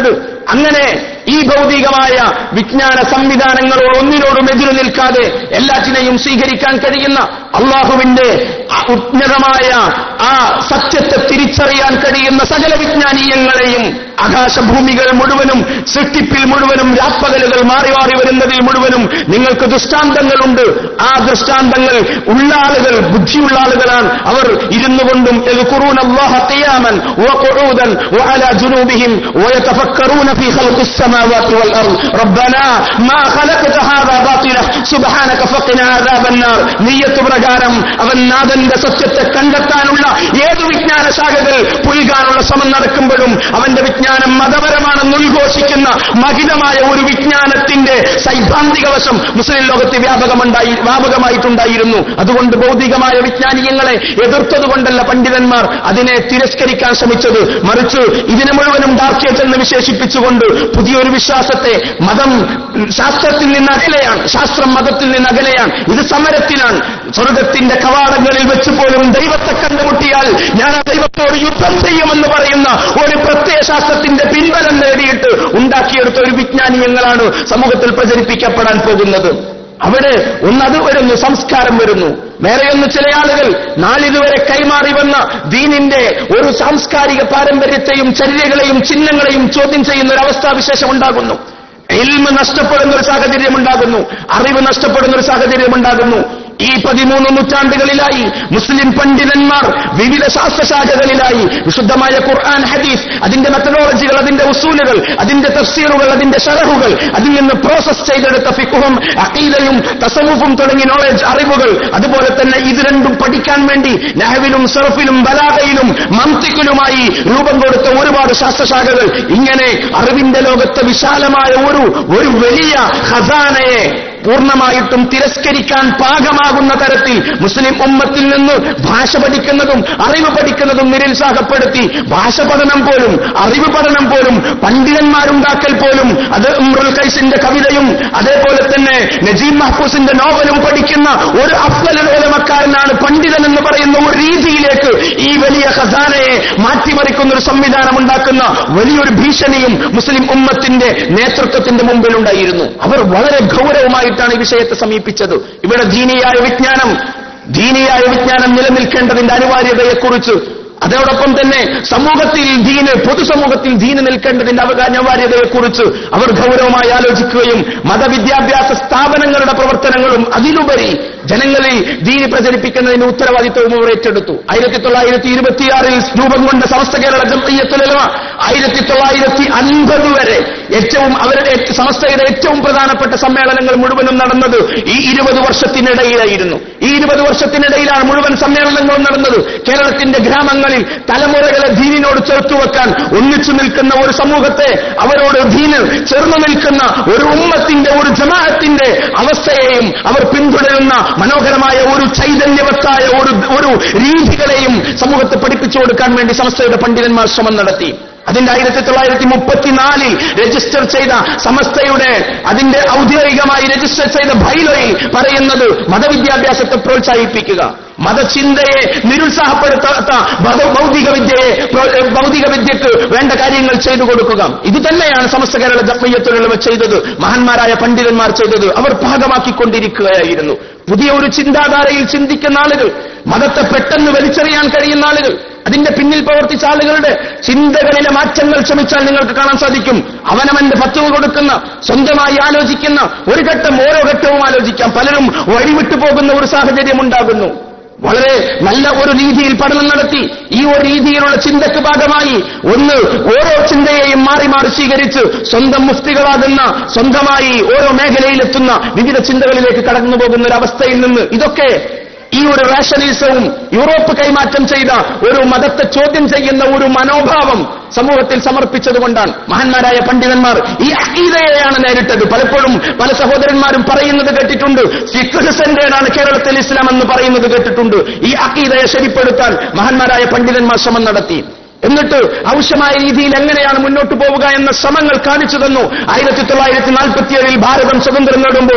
അങ്ങനെ ഈ ഭൗതികമായ വിജ്ഞാന സംവിധാനങ്ങളോ ഒന്നിനോടും എതിരു നിൽക്കാതെ എല്ലാറ്റിനെയും സ്വീകരിക്കാൻ കഴിയുന്ന അള്ളാഹുവിന്റെ ആ ഉന്നതമായ ആ സത്യത്തെ തിരിച്ചറിയാൻ കഴിയുന്ന സകല വിജ്ഞാനീയങ്ങളെയും ആകാശഭൂമികൾ മുഴുവനും സൃഷ്ടിപ്പിൽ മുഴുവനും രാപ്പകലുകൾ മാറി മാറി വരുന്നതിൽ മുഴുവനും നിങ്ങൾക്ക് ദൃഷ്ടാന്തങ്ങളുണ്ട് ആ ദൃഷ്ടാന്തങ്ങൾ ഉള്ള ആളുകൾ ബുദ്ധിയുള്ള ആളുകളാണ് അവർ ഇരുന്നു കൊണ്ടും يذكرون الله قياما وقعودا وعلى جنوبهم ويتفكرون في خلق السماوات والأرض ربنا ما خلقت هذا باطلا سبحانك فقنا عذاب النار നീയത്ത് പ്രകാരം അവൻ നാഥന്റെ സത്യത്തെ കണ്ടെത്താനുള്ള ഏതു വിജ്ഞാന ശാഖകൾ പുൽകാനുള്ള ശ്രമം നടക്കുമ്പോഴും അവന്റെ വിജ്ഞാനം മതപരമാണെന്ന് ഉദ്ഘോഷിക്കുന്ന മഹിതമായ ഒരു വിജ്ഞാനത്തിന്റെ സൈദ്ധാന്തിക വശം മുസ്ലിം ലോകത്ത് വ്യാപകമുണ്ടായി വ്യാപകമായിട്ടുണ്ടായിരുന്നു അതുകൊണ്ട് ഭൗതികമായ വിജ്ഞാനീയങ്ങളെ എതിർത്തതുകൊണ്ടല്ല പണ്ഡിതന്മാർ അതിനെ തിരസ്കരിക്കാൻ ശ്രമിച്ചത് മറിച്ച് ഇതിനെ മുഴുവനും ഡാർക്കേറ്റ് എന്ന് വിശേഷിപ്പിച്ചുകൊണ്ട് പുതിയൊരു വിശ്വാസത്തെ മതം ശാസ്ത്രത്തിൽ നിന്ന് അകലെയാണ് ശാസ്ത്രം മതത്തിൽ നിന്ന് അകലെയാണ് ഇത് സമരത്തിലാണ് സ്വർഗത്തിന്റെ കവാടങ്ങളിൽ വെച്ച് പോലും ദൈവത്തെ കണ്ടുമുട്ടിയാൽ ഞാൻ ആ ദൈവത്തോട് യുദ്ധം ചെയ്യുമെന്ന് പറയുന്ന ഒരു പ്രത്യയ ശാസ്ത്രത്തിന്റെ പിൻബലം നേടിയിട്ട് ഉണ്ടാക്കിയെടുത്ത ഒരു വിജ്ഞാനീയങ്ങളാണ് സമൂഹത്തിൽ പ്രചരിപ്പിക്കപ്പെടാൻ പോകുന്നത് അവിടെ ഒന്നത് വരുന്നു സംസ്കാരം വരുന്നു വേറെയൊന്ന് ചില ആളുകൾ നാളിതുവരെ കൈമാറി വന്ന ദീനിന്റെ ഒരു സാംസ്കാരിക പാരമ്പര്യത്തെയും ചര്യകളെയും ചിഹ്നങ്ങളെയും ചോദ്യം ചെയ്യുന്ന ഒരു അവസ്ഥാവിശേഷം ഉണ്ടാകുന്നു എൽമ നഷ്ടപ്പെടുന്ന ഒരു സാഹചര്യം ഉണ്ടാകുന്നു അറിവ് നഷ്ടപ്പെടുന്ന ഒരു സാഹചര്യം ഉണ്ടാകുന്നു ഈ പതിമൂന്ന് നൂറ്റാണ്ടുകളിലായി മുസ്ലിം പണ്ഡിതന്മാർ വിവിധ ശാസ്ത്രശാഖകളിലായി വിശുദ്ധമായ ഖുർആൻ ഹദീസ് അതിന്റെ മെത്തഡോളജികൾ അതിന്റെ ഉസൂലുകൾ അതിന്റെ തഫ്സീറുകൾ അതിന്റെ ഷറഹുകൾ അതിൽ നിന്ന് പ്രോസസ് ചെയ്തെടുത്ത ഫിഖുഹും അഖീദയും തസവുഫും തുടങ്ങിയ നോളജ് അറിവുകൾ അതുപോലെ തന്നെ ഇത് രണ്ടും പഠിക്കാൻ വേണ്ടി നഹവിലും സർഫിലും ബലാഗയിലും മന്തിക്കിലുമായി രൂപം കൊടുത്ത ഒരുപാട് ശാസ്ത്രശാഖകൾ ഇങ്ങനെ അറിവിന്റെ ലോകത്തെ വിശാലമായ ഒരു ഒരു വലിയ ഖസാനയെ പൂർണ്ണമായിട്ടും തിരസ്കരിക്കാൻ പാകമാകുന്ന തരത്തിൽ മുസ്ലിം ഉമ്മത്തിൽ നിന്ന് ഭാഷ പഠിക്കുന്നതും അറിവ് പഠിക്കുന്നതും നിരുത്സാഹപ്പെടുത്തി ഭാഷ പഠനം പോലും അറിവ് പഠനം പോലും പണ്ഡിതന്മാരുണ്ടാക്കൽ പോലും അത് ഉമ്രുൽ കൈസിന്റെ കവിതയും അതേപോലെ തന്നെ നജീം മഹ്ഫൂസിന്റെ നോവലും പഠിക്കുന്ന ഒരു അഫ്സലോലമക്കാരനാണ് പണ്ഡിതൻ എന്ന് പറയുന്ന ഒരു രീതിയിലേക്ക് ഈ വലിയ ഖസാനയെ മാറ്റിമറിക്കുന്ന ഒരു സംവിധാനം ഉണ്ടാക്കുന്ന വലിയൊരു ഭീഷണിയും മുസ്ലിം ഉമ്മത്തിന്റെ നേതൃത്വത്തിന്റെ മുമ്പിലുണ്ടായിരുന്നു അവർ വളരെ ഗൗരവമായിട്ടാണ് ഈ വിഷയത്തെ സമീപിച്ചത് ഇവിടെ ദീനിയായ വിജ്ഞാനം ദീനിയായ വിജ്ഞാനം നിലനിൽക്കേണ്ടതിന്റെ അനിവാര്യതയെക്കുറിച്ച് അതോടൊപ്പം തന്നെ സമൂഹത്തിൽ ദീന് പൊതുസമൂഹത്തിൽ ദീന് നിൽക്കേണ്ടതിന്റെ അവകാ അനിവാര്യതയെക്കുറിച്ച് അവർ ഗൗരവമായി ആലോചിക്കുകയും മതവിദ്യാഭ്യാസ സ്ഥാപനങ്ങളുടെ പ്രവർത്തനങ്ങളും അതിലുപരി ജനങ്ങളിൽ ദീന് പ്രചരിപ്പിക്കുന്നതിന് ഉത്തരവാദിത്വവും അവർ ഏറ്റെടുത്തു ആയിരത്തി തൊള്ളായിരത്തി ഇരുപത്തിയാറിൽ രൂപം കൊണ്ട സമസ്ത കേരള ജംഇയ്യത്തുലമ ആയിരത്തി തൊള്ളായിരത്തി അൻപത് വരെ ഏറ്റവും അവരുടെ ഏറ്റ- സമസ്തയുടെ ഏറ്റവും പ്രധാനപ്പെട്ട സമ്മേളനങ്ങൾ മുഴുവനും നടന്നത് ഈ ഇരുപത് വർഷത്തിനിടയിലായിരുന്നു ഈ ഇരുപത് വർഷത്തിനിടയിലാണ് മുഴുവൻ സമ്മേളനങ്ങളും നടന്നത് കേരളത്തിന്റെ ഗ്രാമങ്ങളിൽ തലമുറകളെ ദീനിനോട് ചേർത്തുവെക്കാൻ ഒന്നിച്ചു നിൽക്കുന്ന ഒരു സമൂഹത്തെ അവരോട് ദീന് ചേർന്നു നിൽക്കുന്ന ഒരു ഉമ്മത്തിന്റെ ഒരു ജമാഅത്തിന്റെ അവസ്ഥയെയും അവർ പിന്തുടരുന്ന മനോഹരമായ ഒരു ചൈതന്യവത്തായ ഒരു ഒരു രീതികളെയും സമൂഹത്തെ പഠിപ്പിച്ചു കൊടുക്കാൻ വേണ്ടി സംസ്ഥയുടെ പണ്ഡിതന്മാർ ശ്രമം നടത്തി അതിന്റെ ആയിരത്തി തൊള്ളായിരത്തി മുപ്പത്തിനാലിൽ രജിസ്റ്റർ ചെയ്ത സമസ്തയുടെ അതിന്റെ ഔദ്യോഗികമായി രജിസ്റ്റർ ചെയ്ത ബൈലോയിൽ പറയുന്നത് മതവിദ്യാഭ്യാസത്തെ പ്രോത്സാഹിപ്പിക്കുക മതചിന്തയെ നിരുത്സാഹപ്പെടുത്താത്ത ഭൗ- ഭൗതിക വിദ്യയെ പ്രോ- ഭൗതിക വിദ്യക്ക് വേണ്ട കാര്യങ്ങൾ ചെയ്തു കൊടുക്കുക ഇത് തന്നെയാണ് സമസ്ത കേരള ജപ്പയ്യത്തുള്ളവ ചെയ്തത് മഹാന്മാരായ പണ്ഡിതന്മാർ ചെയ്തത് അവർ ഭാഗമാക്കിക്കൊണ്ടിരിക്കുകയായിരുന്നു പുതിയ ഒരു ചിന്താധാരയിൽ ചിന്തിക്കുന്ന ആളുകൾ മതത്തെ പെട്ടെന്ന് വലിച്ചെറിയാൻ കഴിയുന്ന ആളുകൾ അതിന്റെ പിന്നിൽ പ്രവർത്തിച്ച ആളുകളുടെ ചിന്തകളിലെ മാറ്റങ്ങൾ ശ്രമിച്ചാൽ നിങ്ങൾക്ക് കാണാൻ സാധിക്കും അവനവന്റെ ഫത്തുവ കൊടുക്കുന്ന സ്വന്തമായി ആലോചിക്കുന്ന ഒരു ഘട്ടം ഓരോ ഘട്ടവും ആലോചിക്കാം പലരും വഴിവിട്ടു പോകുന്ന ഒരു സാഹചര്യം ഉണ്ടാകുന്നു വളരെ നല്ല ഒരു രീതിയിൽ പഠനം നടത്തി ഈ ഒരു രീതിയിലുള്ള ചിന്തക്ക് ഭാഗമായി ഒന്ന് ഓരോ ചിന്തയെയും മാറി മാറി സ്വീകരിച്ച് സ്വന്തം മുഫ്തികളാകുന്ന സ്വന്തമായി ഓരോ മേഖലയിലെത്തുന്ന വിവിധ ചിന്തകളിലേക്ക് കടന്നു പോകുന്ന ഒരു അവസ്ഥയിൽ നിന്ന് ഇതൊക്കെ ഈ ഒരു റാഷണലിസവും യൂറോപ്പ് കൈമാറ്റം ചെയ്ത ഒരു മതത്തെ ചോദ്യം ചെയ്യുന്ന ഒരു മനോഭാവം സമൂഹത്തിൽ സമർപ്പിച്ചതുകൊണ്ടാണ് മഹാന്മാരായ പണ്ഡിതന്മാർ ഈ അക്കീതയെയാണ് നേരിട്ടത് പലപ്പോഴും പല സഹോദരന്മാരും പറയുന്നത് കേട്ടിട്ടുണ്ട് ഫിഖ് സെന്റേഡാണ് കേരളത്തിൽ ഇസ്ലാം എന്ന് പറയുന്നത് കേട്ടിട്ടുണ്ട് ഈ അക്കീതയെ ശരിപ്പെടുത്താൻ മഹാന്മാരായ പണ്ഡിതന്മാർ ശ്രമം നടത്തി എന്നിട്ട് ആവശ്യമായ രീതിയിൽ എങ്ങനെയാണ് മുന്നോട്ട് പോവുക എന്ന ശ്രമങ്ങൾ കാണിച്ചു തന്നു ആയിരത്തി തൊള്ളായിരത്തി നാൽപ്പത്തിയേഴിൽ ഭാരതം സ്വതന്ത്രം നേടുമ്പോൾ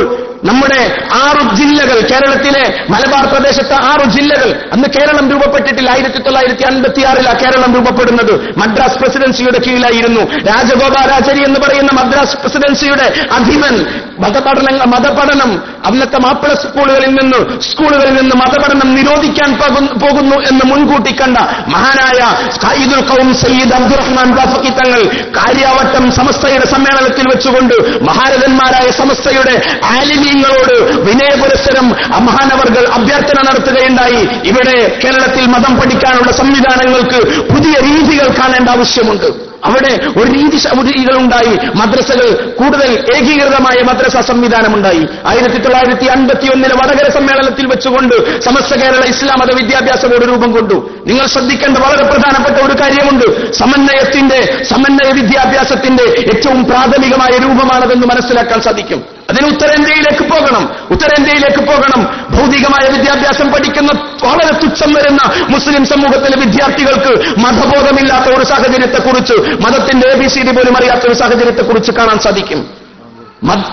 നമ്മുടെ ആറു ജില്ലകൾ കേരളത്തിലെ മലബാർ പ്രദേശത്തെ ആറു ജില്ലകൾ അന്ന് കേരളം രൂപപ്പെട്ടിട്ടില്ല ആയിരത്തി തൊള്ളായിരത്തി അൻപത്തിയാറിലാണ് കേരളം രൂപപ്പെടുന്നത് മദ്രാസ് പ്രസിഡൻസിയുടെ കീഴിലായിരുന്നു രാജഗോപാലാചാരി എന്ന് പറയുന്ന മദ്രാസ് പ്രസിഡൻസിയുടെ അധിപൻ മതപഠനങ്ങൾ മതപഠനം അന്നത്തെ മാപ്പിള സ്കൂളുകളിൽ നിന്ന് സ്കൂളുകളിൽ നിന്ന് മതപഠനം നിരോധിക്കാൻ പോകുന്നു- പോകുന്നു എന്ന് മുൻകൂട്ടി കണ്ട മഹാനായ ഖായിദുൽ ഖൗം സയ്യിദ് അബ്ദുറഹ്മാൻ ബാഫക്കി തങ്ങൾ കാര്യാവട്ടം സമസ്തയുടെ സമ്മേളനത്തിൽ വെച്ചുകൊണ്ട് മഹാരഥന്മാരായ സമസ്തയുടെ ആലിമീങ്ങളോട് വിനയപുരസ്സരം മഹാനവർകൾ അഭ്യർത്ഥന നടത്തുകയുണ്ടായി ഇവിടെ കേരളത്തിൽ മതം പഠിക്കാനുള്ള സംവിധാനങ്ങൾക്ക് പുതിയ രീതികൾ കാണേണ്ട ആവശ്യമുണ്ട് അവിടെ ഒരു രീതി രീതികളുണ്ടായി മദ്രസകൾ കൂടുതൽ ഏകീകൃതമായ മദ്രസ സംവിധാനമുണ്ടായി ആയിരത്തി തൊള്ളായിരത്തി അൻപത്തി ഒന്നിലെ വടകര സമ്മേളനത്തിൽ വെച്ചുകൊണ്ട് സമസ്ത കേരള ഇസ്ലാം മത വിദ്യാഭ്യാസ ബോർഡ് രൂപം കൊണ്ടു നിങ്ങൾ ശ്രദ്ധിക്കേണ്ട വളരെ പ്രധാനപ്പെട്ട ഒരു കാര്യമുണ്ട് സമന്വയത്തിന്റെ സമന്വയ വിദ്യാഭ്യാസത്തിന്റെ ഏറ്റവും പ്രാഥമികമായ രൂപമാണതെന്ന് മനസ്സിലാക്കാൻ സാധിക്കും അതിന് ഉത്തരേന്ത്യയിലേക്ക് പോകണം ഉത്തരേന്ത്യയിലേക്ക് പോകണം ഭൗതികമായ വിദ്യാഭ്യാസം പഠിക്കുന്ന വളരെ തുച്ഛം വരുന്ന മുസ്ലിം സമൂഹത്തിലെ വിദ്യാർത്ഥികൾക്ക് മതബോധമില്ലാത്ത ഒരു സാഹചര്യത്തെക്കുറിച്ച് മതത്തിന്റെ എ ബി സി ഡി പോലും അറിയാത്ത ഒരു സാഹചര്യത്തെക്കുറിച്ച് കാണാൻ സാധിക്കും മത-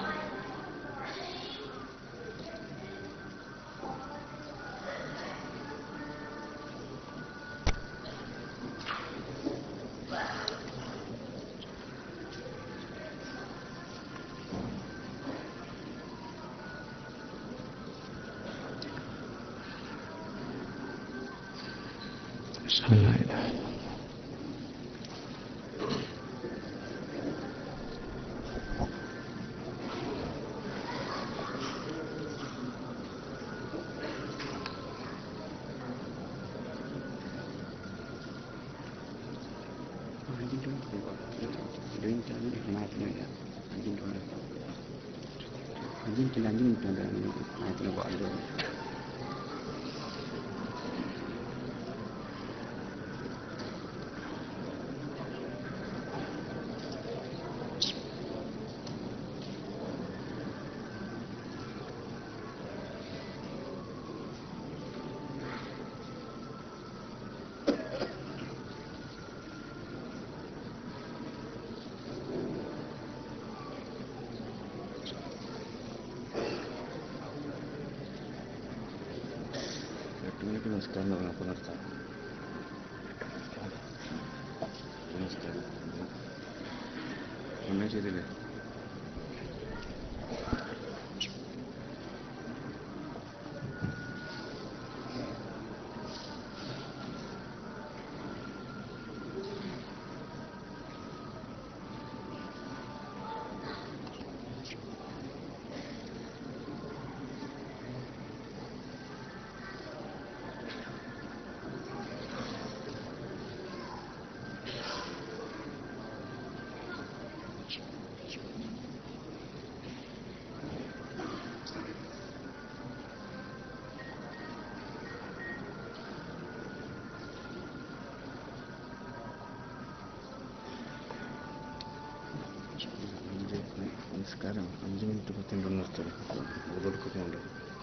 എട്ട് മണിക്ക് നമസ്കാരം തുടങ്ങും അപ്പോൾ നിർത്താം നമസ്കാരം ഒന്നേ ചെയ്തില്ലേ അഞ്ച് നമസ്കാരം അഞ്ച് മിനിറ്റ് പത്ത് മിനിറ്റ് നിർത്തണം കൊടുക്കുന്നുണ്ട്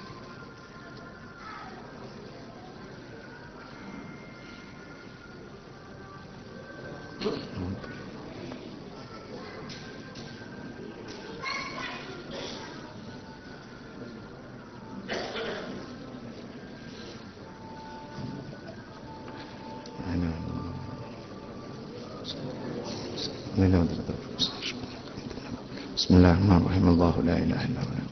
بسم الله الرحمن الرحيم الله لا اله الا هو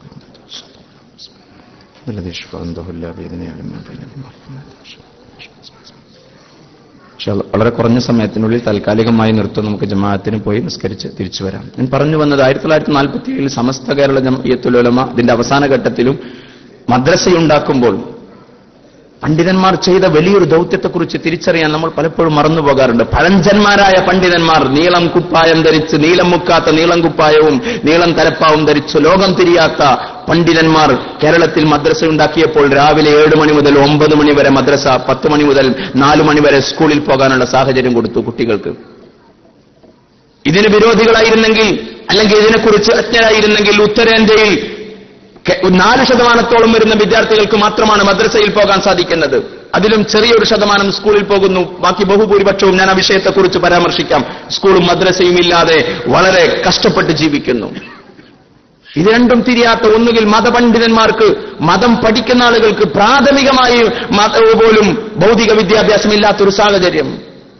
الذي يشفع عنده الا باذنه يعلم ما بين ايديهم പക്ഷെ വളരെ കുറഞ്ഞ സമയത്തിനുള്ളിൽ താൽക്കാലികമായി നിർത്തും നമുക്ക് ജമാഅത്തിന് പോയി നിസ്കരിച്ച് തിരിച്ചു വരാം ഞാൻ പറഞ്ഞു വന്നത് ആയിരത്തി തൊള്ളായിരത്തി നാൽപ്പത്തി ഏഴിൽ സമസ്ത കേരള ജമയത്തുലമ ഇതിന്റെ അവസാന ഘട്ടത്തിലും മദ്രസയുണ്ടാക്കുമ്പോൾ പണ്ഡിതന്മാർ ചെയ്ത വലിയൊരു ദൗത്യത്തെക്കുറിച്ച് തിരിച്ചറിയാൻ നമ്മൾ പലപ്പോഴും മറന്നു പോകാറുണ്ട് പഴഞ്ചന്മാരായ പണ്ഡിതന്മാർ നീളം കുപ്പായം ധരിച്ച് നീളം മുക്കാത്ത നീളം കുപ്പായവും നീളം തലപ്പാവും ധരിച്ച് ലോകം തിരിയാത്ത പണ്ഡിതന്മാർ കേരളത്തിൽ മദ്രസ ഉണ്ടാക്കിയപ്പോൾ രാവിലെ ഏഴ് മണി മുതൽ ഒമ്പത് മണി വരെ മദ്രസ പത്ത് മണി മുതൽ നാലു മണി വരെ സ്കൂളിൽ പോകാനുള്ള സാഹചര്യം കൊടുത്തു കുട്ടികൾക്ക് ഇതിന് വിരോധികളായിരുന്നെങ്കിൽ അല്ലെങ്കിൽ ഇതിനെക്കുറിച്ച് അജ്ഞരായിരുന്നെങ്കിൽ ഉത്തരേന്ത്യയിൽ കെ- നാല് ശതമാനത്തോളം വരുന്ന വിദ്യാർത്ഥികൾക്ക് മാത്രമാണ് മദ്രസയിൽ പോകാൻ സാധിക്കുന്നത് അതിലും ചെറിയൊരു ശതമാനം സ്കൂളിൽ പോകുന്നു ബാക്കി ബഹുഭൂരിപക്ഷവും ഞാൻ ആ വിഷയത്തെക്കുറിച്ച് പരാമർശിക്കാം സ്കൂളും മദ്രസയും ഇല്ലാതെ വളരെ കഷ്ടപ്പെട്ട് ജീവിക്കുന്നു ഇത് രണ്ടും തിരിയാത്ത ഒന്നുകിൽ മതപണ്ഡിതന്മാർക്ക് മതം പഠിക്കുന്ന ആളുകൾക്ക് പ്രാഥമികമായി മത- പോലും ഭൗതിക വിദ്യാഭ്യാസമില്ലാത്തൊരു സാഹചര്യം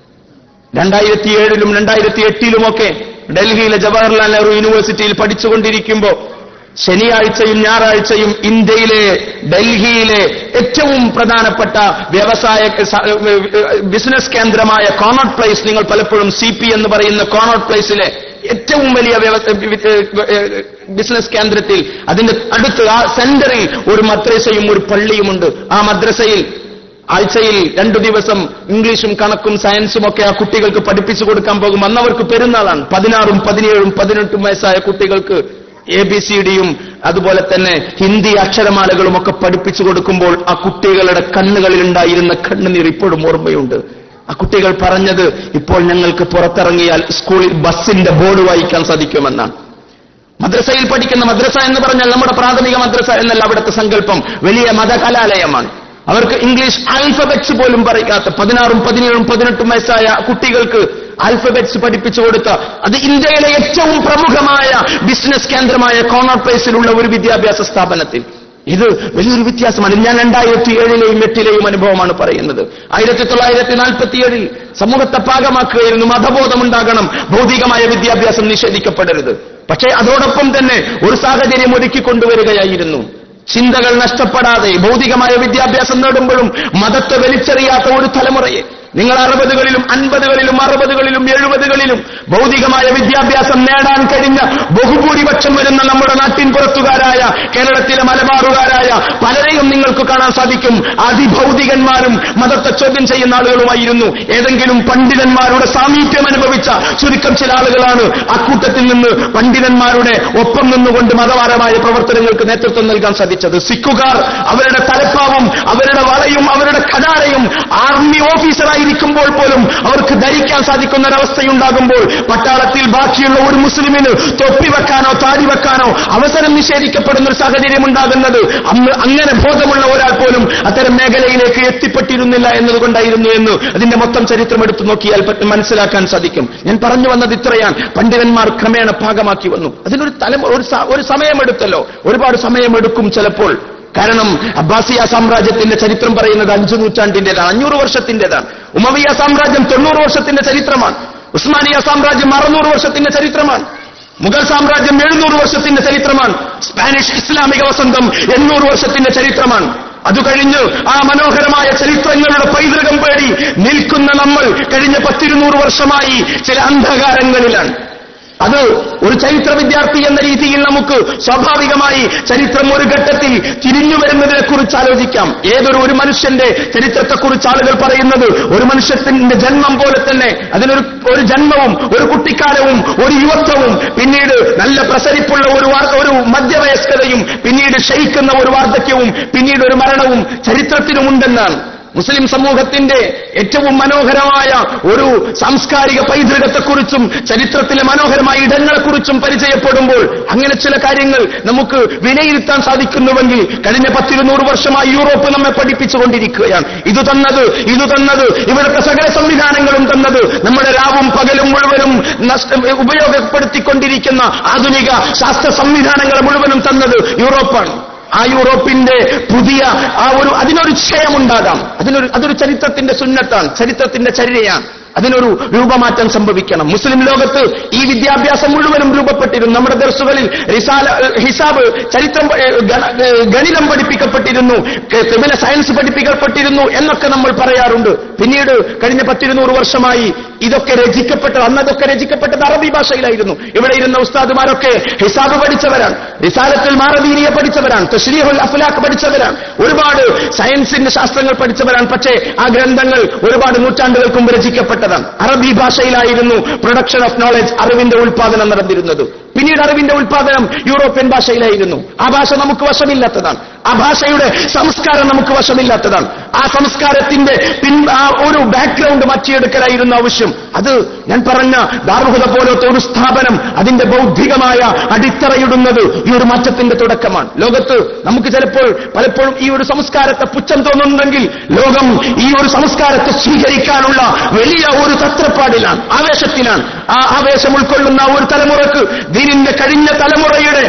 രണ്ടായിരത്തി ഏഴിലും രണ്ടായിരത്തി എട്ടിലുമൊക്കെ ഡൽഹിയിലെ ജവഹർലാൽ നെഹ്റു യൂണിവേഴ്സിറ്റിയിൽ പഠിച്ചുകൊണ്ടിരിക്കുമ്പോൾ ശനിയാഴ്ചയും ഞായറാഴ്ചയും ഇന്ത്യയിലെ ഡൽഹിയിലെ ഏറ്റവും പ്രധാനപ്പെട്ട വ്യവസായ സ- ബിസിനസ് കേന്ദ്രമായ കോണോട്ട് പ്ലേസ് നിങ്ങൾ പലപ്പോഴും സി പി എന്ന് പറയുന്ന കോണോട്ട് പ്ലേസിലെ ഏറ്റവും വലിയ വ്യവ- വി- ഏഹ് ബിസിനസ് കേന്ദ്രത്തിൽ അതിന്റെ അടുത്ത് ആ സെന്ററിൽ ഒരു മദ്രസയും ഒരു പള്ളിയുമുണ്ട് ആ മദ്രസയിൽ ആഴ്ചയിൽ രണ്ടു ദിവസം ഇംഗ്ലീഷും കണക്കും സയൻസും ഒക്കെ ആ കുട്ടികൾക്ക് പഠിപ്പിച്ചു കൊടുക്കാൻ പോകും അന്നവർക്ക് പെരുന്നാളാണ് പതിനാറും പതിനേഴും പതിനെട്ടും വയസ്സായ കുട്ടികൾക്ക് എ ബി സി ഡിയും അതുപോലെ തന്നെ ഹിന്ദി അക്ഷരമാലകളും ഒക്കെ പഠിപ്പിച്ചു കൊടുക്കുമ്പോൾ ആ കുട്ടികളുടെ കണ്ണുകളിൽ ഉണ്ടായിരുന്ന കണ്ണുനീർ ഇപ്പോഴും ഓർമ്മയുണ്ട് ആ കുട്ടികൾ പറഞ്ഞത് ഇപ്പോൾ ഞങ്ങൾക്ക് പുറത്തിറങ്ങിയാൽ സ്കൂളിൽ ബസ്സിന്റെ ബോർഡ് വായിക്കാൻ സാധിക്കുമെന്നാണ് മദ്രസയിൽ പഠിക്കുന്ന മദ്രസ എന്ന് പറഞ്ഞാൽ നമ്മുടെ പ്രാഥമിക മദ്രസ എന്നല്ല അവിടുത്തെ സങ്കല്പം വലിയ മതകലാലയമാണ് അവർക്ക് ഇംഗ്ലീഷ് ആൽഫബറ്റ്സ് പോലും പറയാത്ത പതിനാറും പതിനേഴും പതിനെട്ടും വയസ്സായ കുട്ടികൾക്ക് ആൽഫബറ്റ്സ് പഠിപ്പിച്ചു കൊടുത്ത അത് ഇന്ത്യയിലെ ഏറ്റവും പ്രമുഖമായ ബിസിനസ് കേന്ദ്രമായ കോണർ പ്ലേസിലുള്ള ഒരു വിദ്യാഭ്യാസ സ്ഥാപനത്തിൽ ഇത് വലിയൊരു വ്യത്യാസമാണ് ഞാൻ രണ്ടായിരത്തി ഏഴിലെയും എട്ടിലെയും അനുഭവമാണ് പറയുന്നത് ആയിരത്തി തൊള്ളായിരത്തി നാൽപ്പത്തിയേഴിൽ സമൂഹത്തെ പാകമാക്കുകയായിരുന്നു മതബോധമുണ്ടാകണം ഭൗതികമായ വിദ്യാഭ്യാസം നിഷേധിക്കപ്പെടരുത് പക്ഷേ അതോടൊപ്പം തന്നെ ഒരു സാഹചര്യം ഒരുക്കിക്കൊണ്ടുവരികയായിരുന്നു ചിന്തകൾ നഷ്ടപ്പെടാതെ ഭൗതികമായ വിദ്യാഭ്യാസം നേടുമ്പോഴും മതത്തെ വലിച്ചെറിയാത്ത ഒരു തലമുറയെ നിങ്ങൾ അറുപതുകളിലും അൻപതുകളിലും അറുപതുകളിലും എഴുപതുകളിലും ഭൗതികമായ വിദ്യാഭ്യാസം നേടാൻ കഴിഞ്ഞ ബഹുഭൂരിപക്ഷം വരുന്ന നമ്മുടെ നാട്ടിൻ പുറത്തുകാരായ കേരളത്തിലെ മലബാറുകാരായ പലരെയും നിങ്ങൾക്ക് കാണാൻ സാധിക്കും അതിഭൗതികന്മാരും മതത്തെ ചോദ്യം ചെയ്യുന്ന ആളുകളുമായിരുന്നു ഏതെങ്കിലും പണ്ഡിതന്മാരുടെ സാമീപ്യം അനുഭവിച്ച ചുരുക്കം ചില ആളുകളാണ് അക്കൂട്ടത്തിൽ നിന്ന് പണ്ഡിതന്മാരുടെ ഒപ്പം നിന്നുകൊണ്ട് മതപരമായ പ്രവർത്തനങ്ങൾക്ക് നേതൃത്വം നൽകാൻ സാധിച്ചത് സിഖുകാർ അവരുടെ തലപ്പാവും അവരുടെ വളയും അവരുടെ കടാരയും ആർമി ഓഫീസറായിരിക്കുമ്പോൾ പോലും അവർക്ക് ധരിക്കാൻ സാധിക്കുന്ന ഒരവസ്ഥയുണ്ടാകുമ്പോൾ പട്ടാളത്തിൽ ബാക്കിയുള്ള ഒരു മുസ്ലിമിന് തൊപ്പി വെക്കാനോ താടി വെക്കാനോ അവസരം നിഷേധിക്കപ്പെടുന്ന ഒരു സാഹചര്യം ഉണ്ടാകുന്നത് അന്ന് അങ്ങനെ ബോധമുള്ള ഒരാൾ പോലും അത്തരം മേഖലയിലേക്ക് എത്തിപ്പെട്ടിരുന്നില്ല എന്നതുകൊണ്ടായിരുന്നു എന്ന് അതിന്റെ മൊത്തം ചരിത്രം എടുത്തു നോക്കിയാൽ പറ്റും മനസ്സിലാക്കാൻ സാധിക്കും ഞാൻ പറഞ്ഞു വന്നത് ഇത്രയാണ് പണ്ഡിതന്മാർ ക്രമേണ ഭാഗമാക്കി വന്നു അതിനൊരു തലമ ഒരു സ- ഒരു സമയമെടുത്തല്ലോ ഒരുപാട് സമയമെടുക്കും ചിലപ്പോൾ കാരണം അബ്ബാസിയ സാമ്രാജ്യത്തിന്റെ ചരിത്രം പറയുന്നത് അഞ്ചു നൂറ്റാണ്ടിന്റേതാണ് അഞ്ഞൂറ് വർഷത്തിന്റേതാണ് ഉമവിയ സാമ്രാജ്യം തൊണ്ണൂറ് വർഷത്തിന്റെ ചരിത്രമാണ് ഉസ്മാനിയ സാമ്രാജ്യം അറുന്നൂറ് വർഷത്തിന്റെ ചരിത്രമാണ് മുഗൾ സാമ്രാജ്യം എഴുന്നൂറ് വർഷത്തിന്റെ ചരിത്രമാണ് സ്പാനിഷ് ഇസ്ലാമിക വസന്തം എണ്ണൂറ് വർഷത്തിന്റെ ചരിത്രമാണ് അത് കഴിഞ്ഞ് ആ മനോഹരമായ ചരിത്രങ്ങളുടെ പൈതൃകം പേടി നിൽക്കുന്ന നമ്മൾ കഴിഞ്ഞ പത്തിരുന്നൂറ് വർഷമായി ചില അന്ധകാരങ്ങളിലാണ് അത് ഒരു ചരിത്ര വിദ്യാർത്ഥി എന്ന രീതിയിൽ നമുക്ക് സ്വാഭാവികമായി ചരിത്രം ഒരു ഘട്ടത്തിൽ തിരിഞ്ഞു വരുന്നതിനെ കുറിച്ച് ആലോചിക്കാം ഏതൊരു ഒരു മനുഷ്യന്റെ ചരിത്രത്തെക്കുറിച്ച് ആളുകൾ പറയുന്നത് ഒരു മനുഷ്യത്തിന്റെ ജന്മം പോലെ തന്നെ അതിനൊരു ഒരു ജന്മവും ഒരു കുട്ടിക്കാലവും ഒരു യുവത്വവും പിന്നീട് നല്ല പ്രസരിപ്പുള്ള ഒരു വാർ- ഒരു മധ്യവയസ്കതയും പിന്നീട് ക്ഷയിക്കുന്ന ഒരു വാർദ്ധക്യവും പിന്നീട് ഒരു മരണവും ചരിത്രത്തിനുമുണ്ടെന്നാണ് മുസ്ലിം സമൂഹത്തിന്റെ ഏറ്റവും മനോഹരമായ ഒരു സാംസ്കാരിക പൈതൃകത്തെക്കുറിച്ചും ചരിത്രത്തിലെ മനോഹരമായ ഇടങ്ങളെക്കുറിച്ചും പരിചയപ്പെടുമ്പോൾ അങ്ങനെ ചില കാര്യങ്ങൾ നമുക്ക് വിലയിരുത്താൻ സാധിക്കുന്നുവെങ്കിൽ കഴിഞ്ഞ പത്തിരുന്നൂറ് വർഷമായി യൂറോപ്പ് നമ്മെ പഠിപ്പിച്ചുകൊണ്ടിരിക്കുകയാണ് ഇത് തന്നത് ഇത് തന്നത് ഇവിടുത്തെ സകല സംവിധാനങ്ങളും തന്നത് നമ്മുടെ രാവും പകലും മുഴുവനും നഷ്ട ഉപയോഗപ്പെടുത്തിക്കൊണ്ടിരിക്കുന്ന ആധുനിക ശാസ്ത്ര സംവിധാനങ്ങൾ മുഴുവനും തന്നത് യൂറോപ്പാണ് ആ യൂറോപ്പിന്റെ പുതിയ ആ ഒരു അതിനൊരു ക്ഷയമുണ്ടാകാം അതിനൊരു അതൊരു ചരിത്രത്തിന്റെ സുന്നത്താണ് ചരിത്രത്തിന്റെ ചര്യയാണ് അതിനൊരു രൂപമാറ്റം സംഭവിക്കണം മുസ്ലിം ലോകത്ത് ഈ വിദ്യാഭ്യാസം മുഴുവനും രൂപപ്പെട്ടിരുന്നു നമ്മുടെ ദർസുകളിൽ റിസാല ഹിസാബ് ചരിത്രം ഏ, ഗണ- ഏ, ഗണിതം പഠിപ്പിക്കപ്പെട്ടിരുന്നു കെ- കെമില സയൻസ് പഠിപ്പിക്കപ്പെട്ടിരുന്നു എന്നൊക്കെ നമ്മൾ പറയാറുണ്ട് പിന്നീട് കഴിഞ്ഞ പത്തിരുന്നൂറ് വർഷമായി ഇതൊക്കെ രചിക്കപ്പെട്ടത് അന്നതൊക്കെ രചിക്കപ്പെട്ടത് അറബി ഭാഷയിലായിരുന്നു ഇവിടെ ഇരുന്ന ഉസ്താദുമാരൊക്കെ ഹിസാബ് പഠിച്ചവരാണ് റിസാലത്തിൽ മാറദീനിയെ പഠിച്ചവരാണ് തഷ്രീഹുൽ അഫ്ലാഖ് പഠിച്ചവരാണ് ഒരുപാട് സയൻസിന്റെ ശാസ്ത്രങ്ങൾ പഠിച്ചവരാണ് പക്ഷേ ആ ഗ്രന്ഥങ്ങൾ ഒരുപാട് നൂറ്റാണ്ടുകൾക്ക് മുമ്പ് രചിക്കപ്പെട്ടതാണ് അറബി ഭാഷയിലായിരുന്നു പ്രൊഡക്ഷൻ ഓഫ് നോളജ് അറിവിന്റെ ഉൽപാദനം നടന്നിരുന്നത് പിന്നീട് അറിവിന്റെ ഉൽപാദനം യൂറോപ്യൻ ഭാഷയിലായിരുന്നു ആ ഭാഷ നമുക്ക് വശമില്ലാത്തതാണ് ആ ഭാഷയുടെ സംസ്കാരം നമുക്ക് വശമില്ലാത്തതാണ് ആ സംസ്കാരത്തിന്റെ പിൻ ആ ഒരു ബാക്ക്ഗ്രൗണ്ട് മാറ്റിയെടുക്കലായിരുന്നു ആവശ്യം അത് ഞാൻ പറഞ്ഞ ദാർഹുദ പോലത്തെ ഒരു സ്ഥാപനം അതിന്റെ ബൗദ്ധികമായ അടിത്തറയിടുന്നത് ഈ ഒരു മാറ്റത്തിന്റെ തുടക്കമാണ് ലോകത്ത് നമുക്ക് ചിലപ്പോൾ പലപ്പോഴും ഈ ഒരു സംസ്കാരത്തെ പുച്ഛം തോന്നുന്നുണ്ടെങ്കിൽ ലോകം ഈ ഒരു സംസ്കാരത്തെ സ്വീകരിക്കാനുള്ള വലിയ ഒരു തത്രപ്പാടിലാണ് ആവേശത്തിലാണ് ആ ആവേശം ഉൾക്കൊള്ളുന്ന ഒരു തലമുറക്ക് ദീനിന്റെ കഴിഞ്ഞ തലമുറയുടെ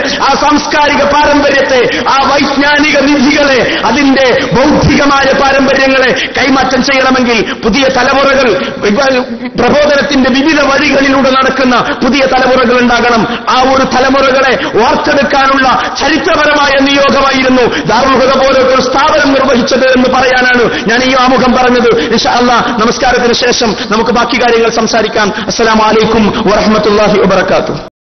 ആ സാംസ്കാരിക പാരമ്പര്യത്തെ ആ വൈജ്ഞാനിക നിധികളെ അതിന്റെ ബൗദ്ധികമായ പാരമ്പര്യങ്ങളെ കൈമാറ്റം ചെയ്യണമെങ്കിൽ പുതിയ തലമുറകൾ ഇവ- പ്രബോധനത്തിന്റെ വിവിധ വഴികളിലൂടെ നടക്കുന്ന പുതിയ തലമുറകൾ ഉണ്ടാകണം ആ ഒരു തലമുറകളെ വാർത്തെടുക്കാനുള്ള ചരിത്രപരമായ നിയോഗമായിരുന്നു ദാറുൽഹുദ പോലത്തെ ഒരു സ്ഥാപനം നിർവഹിച്ചത് എന്ന് പറയാനാണ് ഞാൻ ഈ ആമുഖം പറഞ്ഞത് ഇൻഷാ അല്ലാ നമസ്കാരത്തിന് ശേഷം നമുക്ക് ബാക്കി കാര്യങ്ങൾ സംസാരിക്കാം അസ്സലാമു അലൈക്കും വറഹ്മത്തുള്ളാഹി വബറകാതുഹു